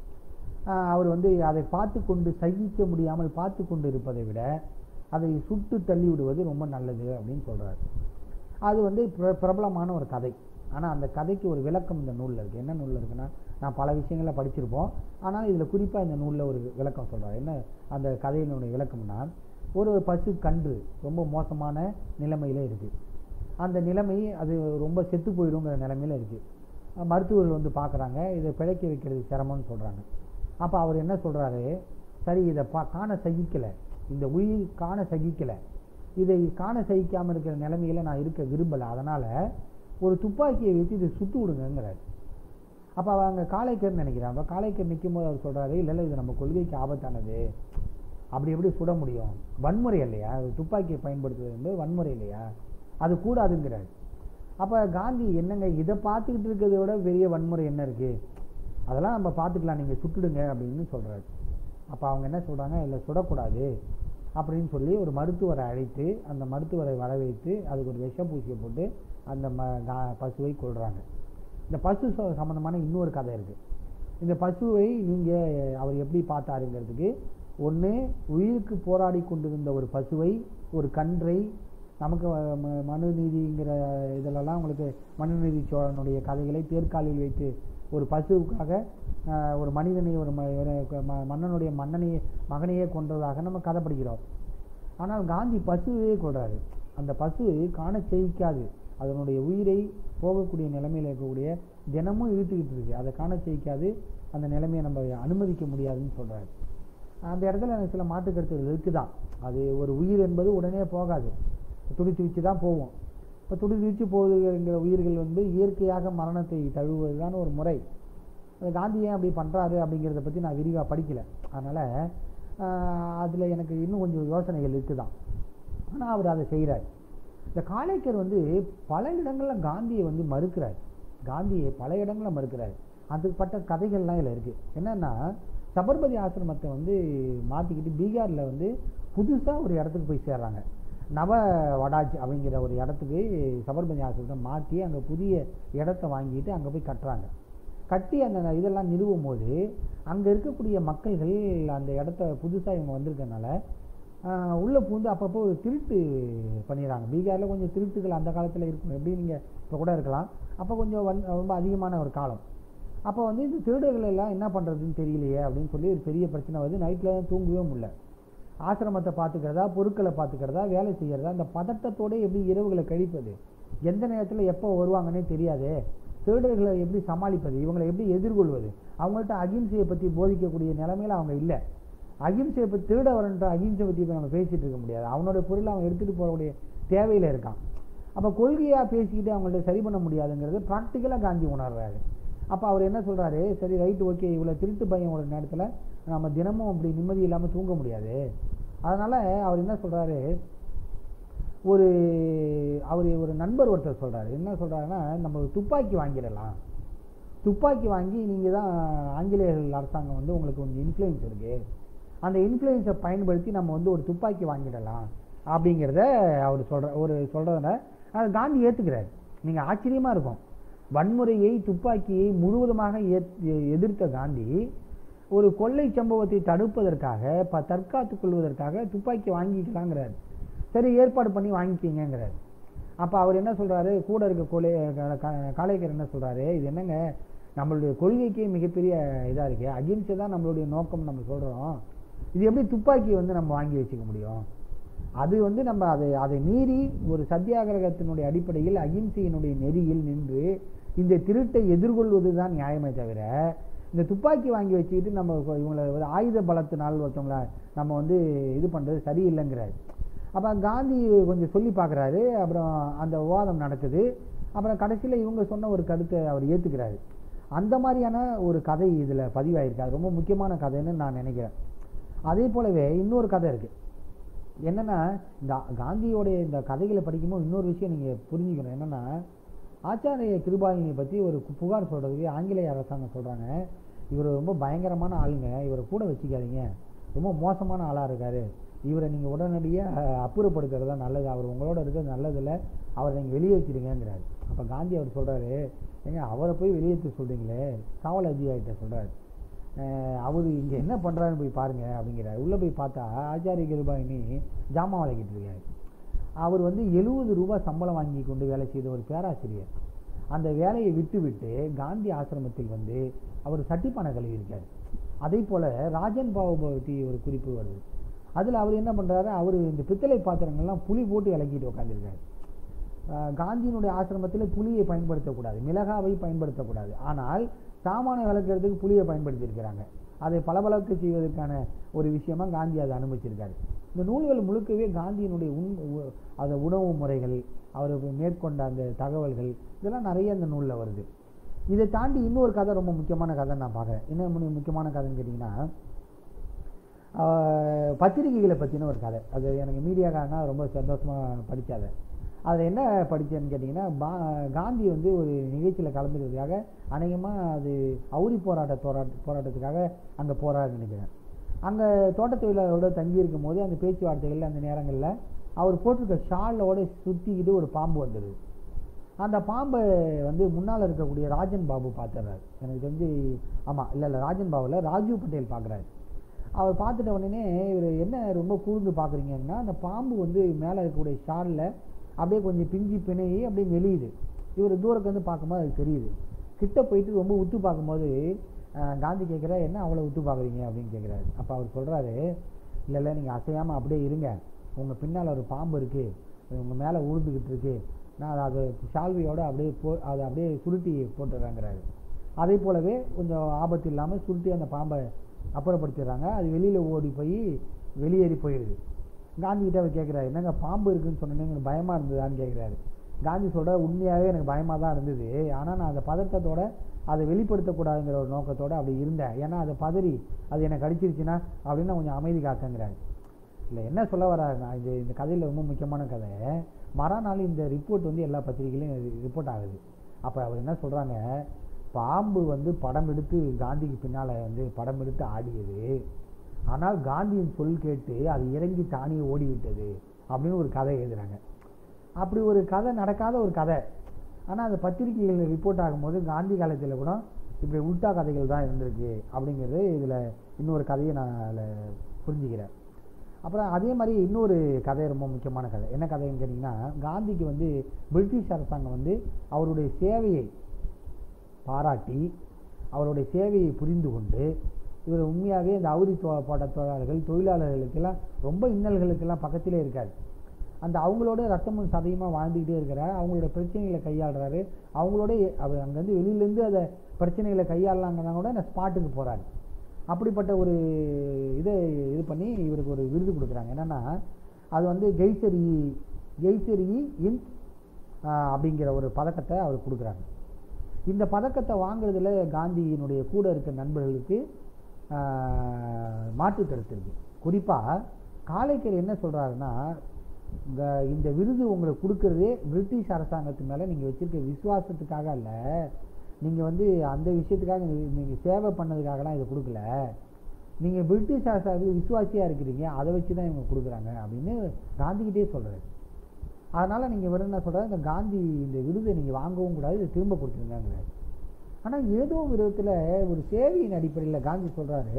ஆஹ் அவர் வந்து அதை பார்த்து கொண்டு சகிக்க முடியாமல் பார்த்து கொண்டு இருப்பதை விட அதை சுட்டு தள்ளி விடுவது ரொம்ப நல்லது அப்படின்னு சொல்றாரு அது வந்து பிர- பிரபலமான ஒரு கதை ஆனா அந்த கதைக்கு ஒரு விளக்கம் இந்த நூல்ல இருக்கு என்ன நூல்ல இருக்குன்னா நான் பல விஷயங்களை படிச்சிருப்போம் ஆனால் இதுல குறிப்பா இந்த நூல்ல ஒரு விளக்கம் சொல்றாரு என்ன அந்த கதையினுடைய விளக்கம்னா ஒரு பசு கன்று ரொம்ப மோசமான நிலைமையில இருக்கு அந்த நிலைமை அது ரொம்ப செத்து போயிடுங்கிற நிலைமையில இருக்கு அஹ் மருத்துவர்கள் வந்து பார்க்குறாங்க இதை பிழைக்க வைக்கிறது சிரமம்னு சொல்றாங்க அப்போ அவர் என்ன சொல்றாரு சரி இதை பா காண சகிக்கல இந்த உயிர் காண சகிக்கல இதை காண சகிக்காம இருக்கிற நிலைமையில நான் இருக்க விரும்பல அதனால ஒரு துப்பாக்கியை வச்சு இதை சுட்டு விடுங்கங்கிறாரு அப்போ அவங்க காளைக்கர் நினைக்கிறான் அப்போ காளைக்கர் நிற்கும் போது அவர் சொல்றாரு இல்லை இல்லை இது நம்ம கொள்கைக்கு ஆபத்தானது அப்படி எப்படி சுட முடியும் வன்முறை இல்லையா ஒரு துப்பாக்கியை பயன்படுத்துவது என்பது வன்முறை இல்லையா அது கூடாதுங்கிறாரு அப்போ காந்தி என்னங்க இதை பார்த்துக்கிட்டு இருக்கிறத விட பெரிய வன்முறை என்ன இருக்கு அதெல்லாம் நம்ம பார்த்துக்கலாம் நீங்கள் சுட்டுடுங்க அப்படின்னு சொல்றாரு அப்போ அவங்க என்ன சொல்றாங்க இல்லை சுடக்கூடாது அப்படின்னு சொல்லி ஒரு மருத்துவரை அழைத்து அந்த மருத்துவரை வர வைத்து அதுக்கு ஒரு விஷப்பூசியை போட்டு அந்த ம கா- பசுவை கொல்றாங்க இந்த பசு ச- சம்பந்தமான இன்னொரு கதை இருக்கு இந்த பசுவை நீங்க அவர் எப்படி பார்த்தாருங்கிறதுக்கு ஒண்ணு உயிருக்கு போராடி கொண்டிருந்த ஒரு பசுவை ஒரு கன்றை நமக்கு அஹ், ம- மனு நீதிங்கிற இதிலெல்லாம் உங்களுக்கு மனுநீதி சோழனுடைய கதைகளை தேர்காலில் வைத்து ஒரு பசுவுக்காக அஹ், ஒரு மனிதனை ஒரு ம- ஒரு ம- மன்னனுடைய மன்னனையே மகனையே கொன்றதாக நம்ம கதை படிக்கிறோம் ஆனால் காந்தி பசுவையே கொள்றாரு அந்த பசு காண செய்யிக்காது அதனுடைய உயிரை போகக்கூடிய நிலைமையில இருக்கக்கூடிய தினமும் இழுத்துக்கிட்டு இருக்கு அதை காண செய்யிக்காது அந்த நிலைமையை நம்ம அனுமதிக்க முடியாதுன்னு சொல்றாரு அந்த இடத்துல எனக்கு சில மாற்று கருத்துகள் இருக்குதான் அது ஒரு உயிர் என்பது உடனே போகாது துடி துடிச்சு தான் போகும் இப்போ துடி துடிச்சு போகுதுங்கிற உயிர்கள் வந்து இயற்கையாக மரணத்தை தழுவுவதுதான் ஒரு முறை அது காந்தி ஏன் அப்படி பண்றாரு அப்படிங்கிறத பத்தி நான் விரிவா படிக்கல அதனால ஆஹ் அதுல எனக்கு இன்னும் கொஞ்சம் யோசனைகள் இருக்குதான் ஆனா அவர் அதை செய்றாரு இந்த காளைக்கர் வந்து பல இடங்கள்ல காந்தியை வந்து மறுக்கிறார் காந்தியை பல இடங்கள்ல மறுக்கிறார் அதுப்பட்ட கதைகள்லாம் இதுல இருக்கு என்னன்னா சபர்மதி ஆசிரமத்தை வந்து மாத்திக்கிட்டு பீகார்ல வந்து புதுசா ஒரு இடத்துக்கு போய் சேர்றாங்க நவ வடாஜ் அப்படிங்கிற ஒரு இடத்துக்கு சபர்மதி ஆசிரமத்தை மாற்றி அங்க புதிய இடத்த வாங்கிட்டு அங்க போய் கட்டுறாங்க கட்டி அந்த இதெல்லாம் நிறுவும் போது அங்க இருக்கக்கூடிய மக்கள்கள் அந்த இடத்த புதுசா இவங்க வந்திருக்கனால ஆஹ் உள்ள பூந்து அப்பப்போ ஒரு திருட்டு பண்ணிடுறாங்க பீகார்ல கொஞ்சம் திருட்டுகள் அந்த காலத்துல இருக்கும் எப்படி நீங்க இப்ப கூட இருக்கலாம் அப்ப கொஞ்சம் வன்- ரொம்ப அதிகமான ஒரு காலம் அப்போ வந்து இந்த திருடர்கள் எல்லாம் என்ன பண்றதுன்னு தெரியலையே அப்படின்னு சொல்லி ஒரு பெரிய பிரச்சனை வருது நைட்ல தூங்கவே முடியல ஆசிரமத்தை பார்த்துக்கிறதா பொருட்களை பார்த்துக்கிறதா வேலை செய்யறதா இந்த பதட்டத்தோட எப்படி இரவுகளை கழிப்பது எந்த நேரத்துல எப்போ வருவாங்கன்னே தெரியாதே திருடர்களை எப்படி சமாளிப்பது இவங்களை எப்படி எதிர்கொள்வது அவங்கள்ட்ட அகிம்சையை பத்தி போதிக்கக்கூடிய நிலைமையில அவங்க இல்லை அகிம்சையை பத்தி திருட வரன்ற அகிம்சை பத்தி இப்ப நம்ம பேசிட்டு இருக்க முடியாது அவனோட பொருளை அவன் எடுத்துட்டு போகக்கூடிய தேவையில இருக்கான் அப்ப கொள்கையா பேசிக்கிட்டு அவங்கள்ட்ட சரி பண்ண முடியாதுங்கிறது ப்ராக்டிக்கலா காந்தி உணர்றாரு அப்ப அவர் என்ன சொல்றாரு சரி ரைட் ஓகே இவ்வளவு திருட்டு பையன் ஒரு நேரத்துல நம்ம தினமும் அப்படி நிம்மதி இல்லாம தூங்க முடியாது அதனால அவர் என்ன சொல்றாரு ஒரு அவர் ஒரு நண்பர் ஒருத்தர் சொல்றாரு என்ன சொல்றாருன்னா நம்ம ஒரு துப்பாக்கி வாங்கிடலாம் துப்பாக்கி வாங்கி நீங்க தான் ஆங்கிலேயர்கள் அரசாங்கம் வந்து உங்களுக்கு கொஞ்சம் இன்ஃப்ளூயன்ஸ் இருக்கு அந்த இன்ஃப்ளூயன்ஸை பயன்படுத்தி நம்ம வந்து ஒரு துப்பாக்கி வாங்கிடலாம் அப்படிங்கிறத அவர் சொல்ற ஒரு சொல்றதுனால அது காந்தி ஏத்துக்கிறாரு நீங்க ஆச்சரியமா இருக்கும் வன்முறையை துப்பாக்கியை முழுவதுமாக ஏத்- எதிர்த்த காந்தி ஒரு கொள்ளை சம்பவத்தை தடுப்பதற்காக ப தற்காத்துக் கொள்வதற்காக துப்பாக்கி வாங்கிக்கலாங்கிறார் சரி ஏற்பாடு பண்ணி வாங்கிக்கிங்கிறார் அப்ப அவர் என்ன சொல்றாரு கூட இருக்க கொலை க- க- காளையக்கர் என்ன சொல்றாரு இது என்னங்க நம்மளுடைய கொள்கைக்கே மிகப்பெரிய இதா இருக்கு அகிம்சை தான் நம்மளுடைய நோக்கம் நம்ம சொல்றோம் இது எப்படி துப்பாக்கி வந்து நம்ம வாங்கி வச்சுக்க முடியும் அது வந்து நம்ம அதை அதை மீறி ஒரு சத்தியாகிரகத்தினுடைய அடிப்படையில் அகிம்சையினுடைய நெறியில் நின்று இந்த திருட்டை எதிர்கொள்வது தான் நியாயமே தவிர இந்த துப்பாக்கி வாங்கி வச்சுக்கிட்டு நம்ம இவங்களை ஒரு ஆயுத பலத்தினால் ஒருத்தவங்கள நம்ம வந்து இது பண்ணுறது சரியில்லைங்கிறாரு அப்போ காந்தி கொஞ்சம் சொல்லி பார்க்குறாரு அப்புறம் அந்த விவாதம் நடக்குது அப்புறம் கடைசியில் இவங்க சொன்ன ஒரு கருத்தை அவர் ஏற்றுக்கிறாரு அந்த மாதிரியான ஒரு கதை இதில் பதிவாயிருக்கு அது ரொம்ப முக்கியமான கதைன்னு நான் நினைக்கிறேன் அதே போலவே இன்னொரு கதை இருக்குது என்னன்னா இந்த காந்தியோடைய இந்த கதைகளை படிக்கும்போது இன்னொரு விஷயம் நீங்கள் புரிஞ்சுக்கணும் என்னன்னா ஆச்சாரிய கிருபாலினியை பற்றி ஒரு கு- புகார் சொல்கிறதுக்கு ஆங்கிலேய அரசாங்கம் சொல்கிறாங்க இவர் ரொம்ப பயங்கரமான ஆளுங்க இவரை கூட வச்சுக்காதீங்க ரொம்ப மோசமான ஆளாக இருக்காரு இவரை நீங்கள் உடனடியாக அப்புறப்படுத்துறது தான் நல்லது அவர் உங்களோட இருக்கிறது நல்லதில்ல அவரை நீங்கள் வெளியே வச்சிருங்கிறாரு அப்போ காந்தி அவர் சொல்கிறாரு ஏங்க அவரை போய் வெளியேற்ற சொல்கிறீங்களே காவல் அதிகாரிகிட்ட சொல்கிறாரு அவர் இங்கே என்ன பண்ணுறாருன்னு போய் பாருங்க அப்படிங்கிறார் உள்ளே போய் பார்த்தா ஆச்சாரிய கிருபாயினி ஜாமான் விளக்கிட்டு இருக்காரு அவர் வந்து எழுபது ரூபாய் சம்பளம் வாங்கி கொண்டு வேலை செய்த ஒரு பேராசிரியர் அந்த வேலையை விட்டு விட்டு காந்தி ஆசிரமத்தில் வந்து அவர் சட்டிப்பானை கழுவியிருக்காரு அதே போல் ராஜன் பாபு பற்றி ஒரு குறிப்பு வருது அதில் அவர் என்ன பண்ணுறாரு அவர் இந்த பித்தளை பாத்திரங்கள்லாம் புளி போட்டு இலக்கிட்டு உட்காந்துருக்காரு காந்தியினுடைய ஆசிரமத்தில் புளியை பயன்படுத்தக்கூடாது மிளகாவை பயன்படுத்தக்கூடாது ஆனால் சாமானை விளக்குறதுக்கு புளியை பயன்படுத்தியிருக்கிறாங்க அதை பளபளக்க செய்வதற்கான ஒரு விஷயமா காந்தி அதை அனுமதிச்சிருக்காரு இந்த நூல்கள் முழுக்கவே காந்தியினுடைய உண் உ- அந்த உணவு முறைகள் அவர் மேற்கொண்ட அந்த தகவல்கள் இதெல்லாம் நிறைய அந்த நூலில் வருது இதை தாண்டி இன்னொரு கதை ரொம்ப முக்கியமான கதை நான் பார்க்குறேன் என்ன மு- முக்கியமான கதைன்னு கேட்டிங்கன்னா ஆஹ், பத்திரிகைகளை பற்றின ஒரு கதை அது எனக்கு மீடியாக்காரனா ரொம்ப சந்தோஷமாக படித்தாத அதில் என்ன படித்தேன்னு கேட்டிங்கன்னா பா காந்தி வந்து ஒரு நிகழ்ச்சியில் கலந்துக்கிறதுக்காக அநேகமாக அது அவுரி போராட்ட போராட்ட போராட்டத்துக்காக அங்கே போகிறாருன்னு நினைக்கிறேன் அங்கே தோட்டத் தொழிலாளரோட தங்கி இருக்கும் போது அந்த பேச்சுவார்த்தைகள் அந்த நேரங்களில் அவர் போட்டிருக்க ஷாலோட சுற்றிக்கிட்டு ஒரு பாம்பு வந்துடுது அந்த பாம்பை வந்து முன்னால் இருக்கக்கூடிய ராஜன் பாபு பார்த்துறாரு எனக்கு தெரிஞ்சு ஆமாம் இல்லை இல்லை ராஜன் பாபுல ராஜீவ் பட்டேல் பார்க்குறாரு அவர் பார்த்துட்ட உடனே இவர் என்ன ரொம்ப கூர்ந்து பார்க்குறீங்கன்னா அந்த பாம்பு வந்து மேலே இருக்கக்கூடிய ஷாலில் அப்படியே கொஞ்சம் பிஞ்சி பிணையி அப்படியே நெளியுது இவர் தூரத்துல இருந்து பார்க்கும்போது அது தெரியுது கிட்ட போயிட்டு ரொம்ப உத்து பார்க்கும்போது அஹ், காந்தி கேட்குறா என்ன அவ்வளோ உத்து பார்க்குறீங்க அப்படின்னு கேட்குறாரு அப்போ அவர் சொல்கிறாரு இல்லை இல்லை நீங்கள் அசையாமல் அப்படியே இருங்க உங்கள் பின்னால் ஒரு பாம்பு இருக்குது உங்கள் மேலே உழுந்துக்கிட்டு இருக்கு நான் அதை அது சால்வையோட அப்படியே போ அதை அப்படியே சுருட்டி போட்டுடுறேங்கிறாரு அதே போலவே கொஞ்சம் ஆபத்து இல்லாமல் சுருட்டி அந்த பாம்பை அப்புறப்படுத்திடுறாங்க அது வெளியில் ஓடி போய் வெளியேறி போயிடுது காந்தி கிட்ட அவர் கேட்குறாரு என்னங்க பாம்பு இருக்குன்னு சொன்னீங்க எனக்கு பயமாக இருந்ததான்னு கேட்குறாரு காந்தி சொல்ற உண்மையாகவே எனக்கு பயமாக தான் இருந்தது ஆனால் நான் அந்த பதட்டத்தோட அதை வெளிப்படுத்தக்கூடாதுங்கிற ஒரு நோக்கத்தோட அப்படி இருந்தேன் ஏன்னா அதை பதறி அது என்னை கடிச்சிருச்சுன்னா அப்படின்னு நான் கொஞ்சம் அமைதி காக்கங்கிறாரு இல்லை என்ன சொல்ல வராருன்னா இது இந்த கதையில் ரொம்ப முக்கியமான கதை மறுநாள் இந்த ரிப்போர்ட் வந்து எல்லா பத்திரிகையிலையும் ரிப்போர்ட் ஆகுது அப்போ அவர் என்ன சொல்கிறாங்க பாம்பு வந்து படம் எடுத்து காந்திக்கு பின்னால் வந்து படம் எடுத்து ஆடியது ஆனால் காந்தியின் சொல் கேட்டு அது இறங்கி தானே ஓடிவிட்டது அப்படின்னு ஒரு கதை எழுதுறாங்க அப்படி ஒரு கதை நடக்காத ஒரு கதை ஆனால் அந்த பத்திரிகைகளில் ரிப்போர்ட் ஆகும்போது காந்தி காலத்தில் கூட இப்படி உல்டா கதைகள் தான் இருந்திருக்கு அப்படிங்கிறது இதில் இன்னொரு கதையை நான் அதில் புரிஞ்சுக்கிறேன் அப்புறம் அதே மாதிரி இன்னொரு கதை ரொம்ப முக்கியமான கதை என்ன கதைன்னு கேட்டிங்கன்னா காந்திக்கு வந்து பிரிட்டிஷ் அரசாங்கம் வந்து அவருடைய சேவையை பாராட்டி அவருடைய சேவையை புரிந்து கொண்டு இவர் உண்மையாகவே இந்த அவுரி தோ போட்ட தொழிலாளர்கள் தொழிலாளர்களுக்கெல்லாம் ரொம்ப இன்னல்களுக்கெல்லாம் பக்கத்திலே இருக்காரு அந்த அவங்களோட ரத்தமும் சதையுமா வாழ்ந்துக்கிட்டே இருக்கிறார் அவங்களோட பிரச்சனைகளை கையாளுறாரு அவங்களோட எ- அவர் அங்கேருந்து வெளியிலேருந்து அதை பிரச்சனைகளை கையாளலாங்கன்னா கூட அந்த ஸ்பாட்டுக்கு போகிறாரு அப்படிப்பட்ட ஒரு இதை இது பண்ணி இவருக்கு ஒரு விருது கொடுக்குறாங்க என்னன்னா அது வந்து கெய்சரி கெய்சரி இன் அப்படிங்கிற ஒரு பதக்கத்தை அவர் கொடுக்குறாங்க இந்த பதக்கத்தை வாங்குறதுல காந்தியினுடைய கூட இருக்க நண்பர்களுக்கு ஆஹ், மாற்று கருத்து இருக்கு குறிப்பாக காலைக்கர் என்ன சொல்றாருன்னா இந்த- இந்த விருது உங்களுக்கு கொடுக்கறதே பிரிட்டிஷ் அரசாங்கத்து மேலே நீங்கள் வச்சிருக்க விசுவாசத்துக்காக அல்ல நீங்கள் வந்து அந்த விஷயத்துக்காக நீங்கள் சேவை பண்ணதுக்காகலாம் இதை கொடுக்கல நீங்கள் பிரிட்டிஷ் அரசாங்கத்துக்கு விசுவாசியாக இருக்கிறீங்க அதை வச்சு தான் இவங்க கொடுக்குறாங்க அப்படின்னு காந்திகிட்டே சொல்கிறாரு அதனால் நீங்கள் இவர் என்ன சொல்கிறார் இந்த காந்தி இந்த விருதை நீங்கள் வாங்கவும் கூடாது இதை திரும்ப கொடுத்துருங்கிறாரு ஆனால் ஏதோ விதத்தில் ஒரு சேவையின் அடிப்படையில் காந்தி சொல்கிறாரு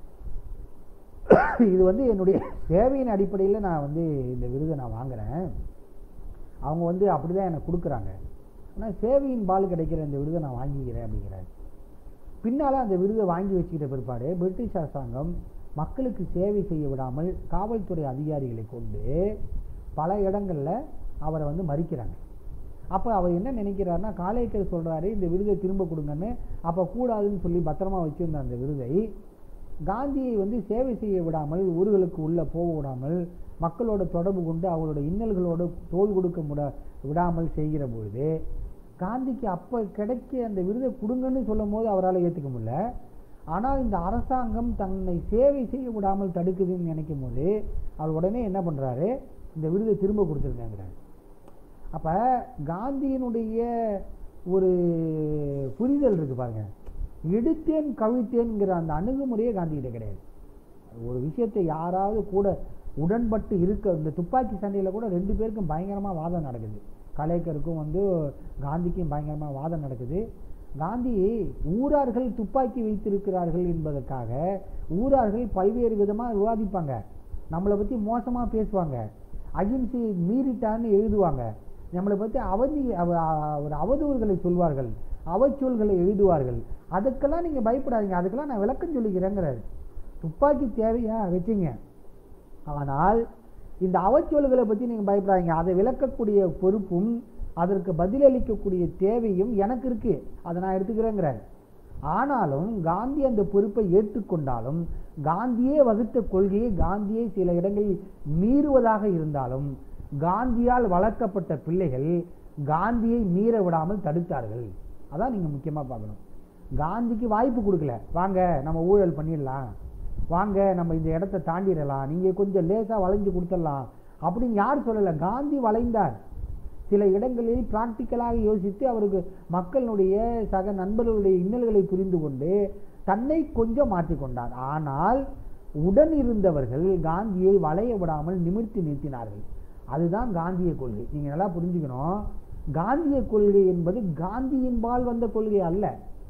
இது வந்து என்னுடைய சேவையின் அடிப்படையில் நான் வந்து இந்த விருதை நான் வாங்குறேன் அவங்க வந்து அப்படி தான் எனக்கு கொடுக்குறாங்க ஆனால் சேவையின் பால் கிடைக்கிற இந்த விருதை நான் வாங்கிக்கிறேன் அப்படிங்கிறாரு பின்னால் அந்த விருதை வாங்கி வச்சுக்கிட்ட பிற்பாடு பிரிட்டிஷ் அரசாங்கம் மக்களுக்கு சேவை செய்ய விடாமல் காவல்துறை அதிகாரிகளை கொண்டு பல இடங்கள்ல அவரை வந்து மறிக்கிறாங்க அப்போ அவர் என்ன நினைக்கிறாருன்னா காலேக்கர் சொல்றாரு இந்த விருதை திரும்ப கொடுங்கன்னு அப்போ கூடாதுன்னு சொல்லி பத்திரமா வச்சிருந்த அந்த விருதை காந்தியை வந்து சேவை செய்ய விடாமல் ஊர்களுக்கு உள்ள போக விடாமல் மக்களோட தொடர்பு கொண்டு அவரோட இன்னல்களோடு தோள் கொடுக்க முட விடாமல் செய்கிற பொழுது காந்திக்கு அப்போ கிடைக்க அந்த விருதை கொடுங்கன்னு சொல்லும் போது அவரால் ஏற்றுக்க முடியல ஆனால் இந்த அரசாங்கம் தன்னை சேவை செய்ய விடாமல் தடுக்குதுன்னு நினைக்கும் போது அவர் உடனே என்ன பண்றாரு இந்த விருதை திரும்ப கொடுத்துருங்கிறாரு அப்ப காந்தியினுடைய ஒரு புரிதல் இருக்கு பாருங்க எடுத்தேன் கவிழ்த்தேன்ங்கிற அந்த அணுகுமுறையே காந்திகிட்ட கிடையாது ஒரு விஷயத்தை யாராவது கூட உடன்பட்டு இருக்க இந்த துப்பாக்கி சண்டையில கூட ரெண்டு பேருக்கும் பயங்கரமா வாதம் நடக்குது கலேக்கருக்கும் வந்து காந்திக்கும் பயங்கரமா வாதம் நடக்குது காந்தி ஊரார்கள் துப்பாக்கி வைத்திருக்கிறார்கள் என்பதற்காக ஊரார்கள் பல்வேறு விதமா விவாதிப்பாங்க நம்மளை பத்தி மோசமா பேசுவாங்க அகிம்சையை மீறிட்டான்னு எழுதுவாங்க நம்மளை பத்தி அவதி அவ- ஒரு அவதூறுகளை சொல்வார்கள் அவச்சொல்களை எழுதுவார்கள் அதுக்கெல்லாம் நீங்க பயப்படாதீங்க அதுக்கெல்லாம் நான் விளக்கம் சொல்லிக்கிறேங்கிறாரு துப்பாக்கி தேவையா வச்சுங்க ஆனால் இந்த அவச்சொல்களை பத்தி நீங்க பயப்படாதீங்க அதை விளக்கக்கூடிய பொறுப்பும் அதற்கு பதிலளிக்கக்கூடிய தேவையும் எனக்கு இருக்கு அதை நான் எடுத்துக்கிறேங்கிறார் ஆனாலும் காந்தி அந்த பொறுப்பை ஏற்றுக்கொண்டாலும் காந்தியே வகுத்த கொள்கையை காந்தியை சில இடங்களில் மீறுவதாக இருந்தாலும் காந்தியால் வளர்க்கப்பட்ட பிள்ளைகள் காந்தியை மீற விடாமல் தடுத்தார்கள் அதான் நீங்க முக்கியமா பார்க்கணும் காந்திக்கு வாய்ப்பு கொடுக்கல வாங்க நம்ம ஊழல் பண்ணிடலாம் வாங்க நம்ம இந்த இடத்தை தாண்டிடலாம் நீங்க கொஞ்சம் லேசா வளைஞ்சு கொடுத்துடலாம் அப்படின்னு யார் சொல்லல காந்தி வளைந்தார் சில இடங்களில் பிராக்டிக்கலாக யோசித்து அவருக்கு மக்களுடைய சக நண்பர்களுடைய இன்னல்களை புரிந்து கொண்டு தன்னை கொஞ்சம் மாற்றிக்கொண்டார் ஆனால் உடன் இருந்தவர்கள் காந்தியை வளைய விடாமல் நிமிர்த்தி நிறுத்தினார்கள் அதுதான் காந்திய கொள்கை நீங்க நல்லா புரிஞ்சுக்கணும் காந்திய கொள்கை என்பது காந்தியின்பால் வந்த கொள்கை அல்ல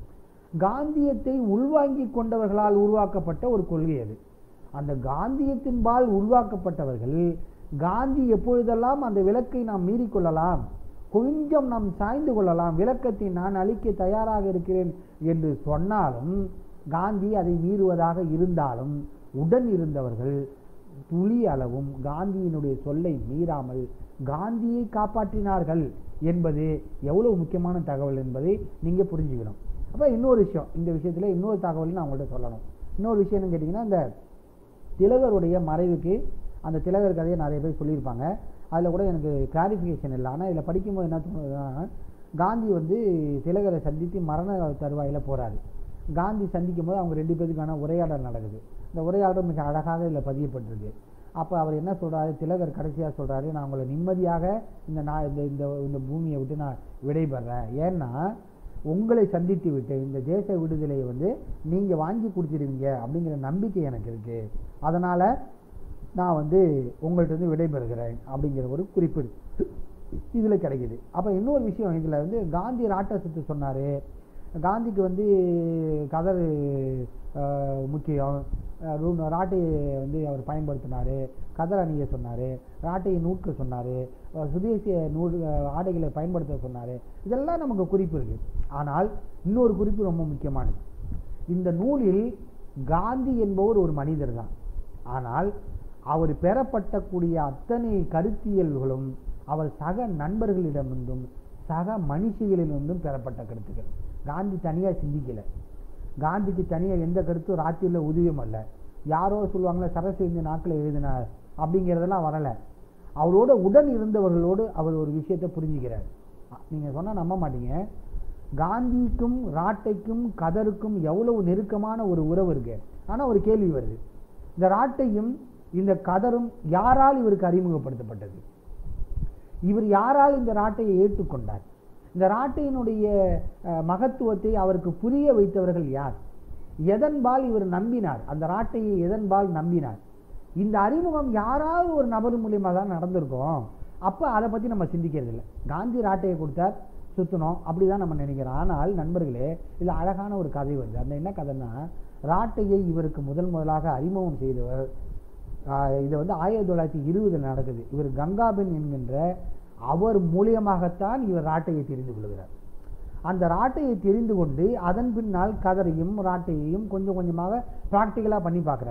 காந்தியத்தை உள்வாங்கிக் கொண்டவர்களால் உருவாக்கப்பட்ட ஒரு கொள்கை அது அந்த காந்தியத்தின்பால் உருவாக்கப்பட்டவர்கள் காந்தி எப்பொழுதெல்லாம் அந்த விளக்கை நாம் மீறிக்கொள்ளலாம் கொஞ்சம் நாம் சாய்ந்து கொள்ளலாம் விளக்கத்தை நான் அழிக்க தயாராக இருக்கிறேன் என்று சொன்னாலும் காந்தி அதை மீறுவதாக இருந்தாலும் உடன் இருந்தவர்கள் துளி அளவும் காந்தியினுடைய சொல்லை மீறாமல் காந்தியை காப்பாற்றினார்கள் என்பது எவ்வளவு முக்கியமான தகவல் என்பதை நீங்க புரிஞ்சுக்கணும் அப்ப இன்னொரு விஷயம் இந்த விஷயத்துல இன்னொரு தகவல் நான் உங்கள்கிட்ட சொல்லணும் இன்னொரு விஷயம் என்னன்னு கேட்டீங்கன்னா இந்த திலகருடைய மறைவுக்கு அந்த திலகர் கதையை நிறைய பேர் சொல்லியிருப்பாங்க அதில் கூட எனக்கு கிளாரிஃபிகேஷன் இல்லை ஆனால் இதில் படிக்கும்போது என்ன தோணுதுன்னா காந்தி வந்து திலகரை சந்தித்து மரண தருவாயில் போறாரு காந்தி சந்திக்கும் போது அவங்க ரெண்டு பேருக்கான உரையாடல் நடக்குது இந்த உரையாடல் மிக அழகாக இதில் பதியப்பட்டிருக்கு அப்போ அவர் என்ன சொல்றாரு திலகர் கடைசியாக சொல்றாரு நான் உங்களை நிம்மதியாக இந்த நான் இந்த இந்த இந்த பூமியை விட்டு நான் விடைபெறேன் ஏன்னா உங்களை சந்தித்து விட்டு இந்த தேச விடுதலையை வந்து நீங்க வாங்கி கொடுத்துருவீங்க அப்படிங்கிற நம்பிக்கை எனக்கு இருக்கு அதனால நான் வந்து உங்கள்ட்ட இருந்து விடைபெறுகிறேன் அப்படிங்கிற ஒரு குறிப்பு இருக்கு. இதுல கிடைக்குது அப்ப இன்னொரு விஷயம் இதுல வந்து காந்தி ராட்டசத்து சொன்னாரு காந்திக்கு வந்து கதர் அஹ், முக்கியம் அஹ், ரு- ராட்டையை வந்து அவர் பயன்படுத்தினாரு கதர் அணிய சொன்னாரு ராட்டையை நூற்க சொன்னாரு அஹ், சுதேசிய நூல் அஹ், ஆடைகளை பயன்படுத்த சொன்னாரு இதெல்லாம் நமக்கு குறிப்பு இருக்கு ஆனால் இன்னொரு குறிப்பு ரொம்ப முக்கியமானது இந்த நூலில் காந்தி என்பவர் ஒரு மனிதர் தான் ஆனால் அவர் பெறப்பட்டக்கூடிய அத்தனை கருத்தியல்களும் அவர் சக நண்பர்களிடமிருந்தும் சக மனுஷிகளிலிருந்தும் பெறப்பட்ட கருத்துக்கள் காந்தி தனியா சிந்திக்கல காந்திக்கு தனியா எந்த கருத்தும் ராத்திரில உதவியும் அல்ல யாரோ சொல்லுவாங்களே சரஸ்வதி நாக்கில் எழுதினார் அப்படிங்கிறதெல்லாம் வரல அவரோட உடன் இருந்தவர்களோடு அவர் ஒரு விஷயத்தை புரிஞ்சுக்கிறார் அ- நீங்க சொன்னா நம்ப மாட்டீங்க காந்திக்கும் ராட்டைக்கும் கதருக்கும் எவ்வளவு நெருக்கமான ஒரு உறவு இருக்கு ஆனா ஒரு கேள்வி வருது இந்த ராட்டையும் இந்த கதரும் யாரால் இவருக்கு அறிமுகப்படுத்தப்பட்டது இவர் யாரால் இந்த ராட்டையை ஏற்றுக்கொண்டார் இந்த ராட்டையினுடைய அஹ், மகத்துவத்தை அவருக்கு புரிய வைத்தவர்கள் யார் எதன்பால் இவர் நம்பினார் அந்த ராட்டையை எதன்பால் நம்பினார் இந்த அறிமுகம் யாராவது ஒரு நபர் மூலியமா தான் நடந்திருக்கும் அப்ப அதை பத்தி நம்ம சிந்திக்கிறது இல்லை காந்தி ராட்டையை கொடுத்தார் சுத்தணும் அப்படிதான் நம்ம நினைக்கிறோம் ஆனால் நண்பர்களே இதுல அழகான ஒரு கதை வருது அந்த என்ன கதைன்னா ராட்டையை இவருக்கு முதல் முதலாக அறிமுகம் செய்தவர் ஆஹ் இது வந்து ஆயிரத்தி தொள்ளாயிரத்தி இருபதுல நடக்குது இவர் கங்காபென் என்கின்ற அவர் மூலியமாகத்தான் இவர் ராட்டையை தெரிந்து கொள்கிறார் அந்த ராட்டையை தெரிந்து கொண்டு அதன் பின்னால் கதரையும் ராட்டையையும் கொஞ்சம் கொஞ்சமாக ப்ராக்டிக்கலாக பண்ணி பார்க்குறாரு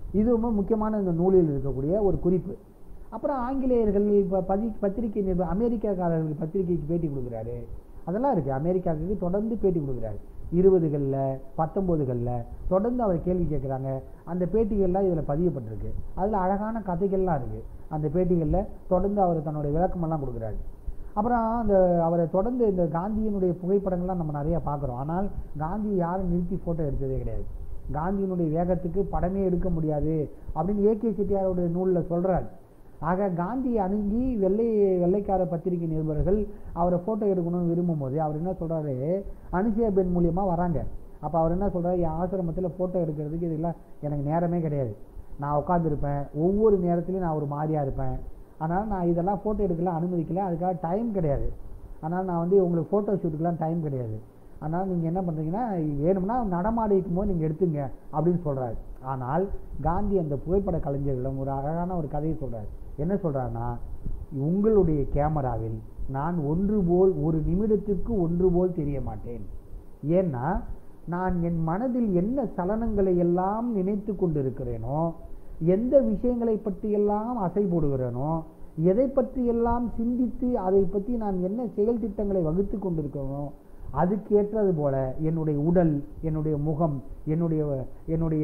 இது ரொம்ப முக்கியமான இந்த நூலில் இருக்கக்கூடிய ஒரு குறிப்பு அப்புறம் ஆங்கிலேயர்கள் இப்போ பதி பத்திரிகை நிருப அமெரிக்காக்காரர்களுக்கு பத்திரிகைக்கு பேட்டி கொடுக்குறாரு அதெல்லாம் இருக்குது அமெரிக்காவுக்கு தொடர்ந்து பேட்டி கொடுக்குறாரு இருபதுகளில் பத்தொம்போதுகளில் தொடர்ந்து அவர் கேள்வி கேட்குறாங்க அந்த பேட்டிகள்லாம் இதில் பதியப்பட்டிருக்கு அதில் அழகான கதைகள்லாம் இருக்குது அந்த பேட்டிகளில் தொடர்ந்து அவர் தன்னுடைய விளக்கமெல்லாம் கொடுக்குறாரு அப்புறம் அந்த அவரை தொடர்ந்து இந்த காந்தியினுடைய புகைப்படங்கள்லாம் நம்ம நிறைய பார்க்குறோம் ஆனால் காந்தி யாரும் நிறுத்தி ஃபோட்டோ எடுத்ததே கிடையாது காந்தியினுடைய வேகத்துக்கு படமே எடுக்க முடியாது அப்படின்னு ஏகே செட்டியாரோட நூலில் சொல்கிறார் ஆக காந்தியை அணுகி வெள்ளை வெள்ளைக்கார பத்திரிகை நிருபர்கள் அவரை ஃபோட்டோ எடுக்கணும்னு விரும்பும் போது அவர் என்ன சொல்கிறாரு அனுசியா பெண் மூலியமாக வராங்க அப்போ அவர் என்ன சொல்கிறார் என் ஆசிரமத்தில் ஃபோட்டோ எடுக்கிறதுக்கு இதெல்லாம் எனக்கு நேரமே கிடையாது நான் உட்காந்துருப்பேன் ஒவ்வொரு நேரத்துலையும் நான் ஒரு மாதிரியாக இருப்பேன் ஆனால் நான் இதெல்லாம் ஃபோட்டோ எடுக்கலாம் அனுமதிக்கல அதுக்காக டைம் கிடையாது ஆனால் நான் வந்து உங்களுக்கு ஃபோட்டோ ஷூட்டுக்கெலாம் டைம் கிடையாது அதனால் நீங்கள் என்ன பண்ணுறீங்கன்னா வேணும்னா நடமாடிக்கும் போது நீங்கள் எடுத்துங்க அப்படின்னு சொல்கிறாரு ஆனால் காந்தி அந்த புகைப்பட கலைஞர்களிடம் ஒரு அழகான ஒரு கதையை சொல்கிறார் என்ன சொல்கிறாருன்னா உங்களுடைய கேமராவில் நான் ஒன்று போல் ஒரு நிமிடத்திற்கு ஒன்று போல் தெரிய மாட்டேன் ஏன்னா நான் என் மனதில் என்ன சலனங்களை எல்லாம் நினைத்து கொண்டிருக்கிறேனோ எந்த விஷயங்களை பற்றியெல்லாம் அசை போடுகிறேனோ எதை பற்றியெல்லாம் சிந்தித்து அதை பற்றி நான் என்ன செயல் திட்டங்களை வகுத்து கொண்டிருக்கிறேனோ அதுக்கு ஏற்றது போல என்னுடைய உடல் என்னுடைய முகம் என்னுடைய என்னுடைய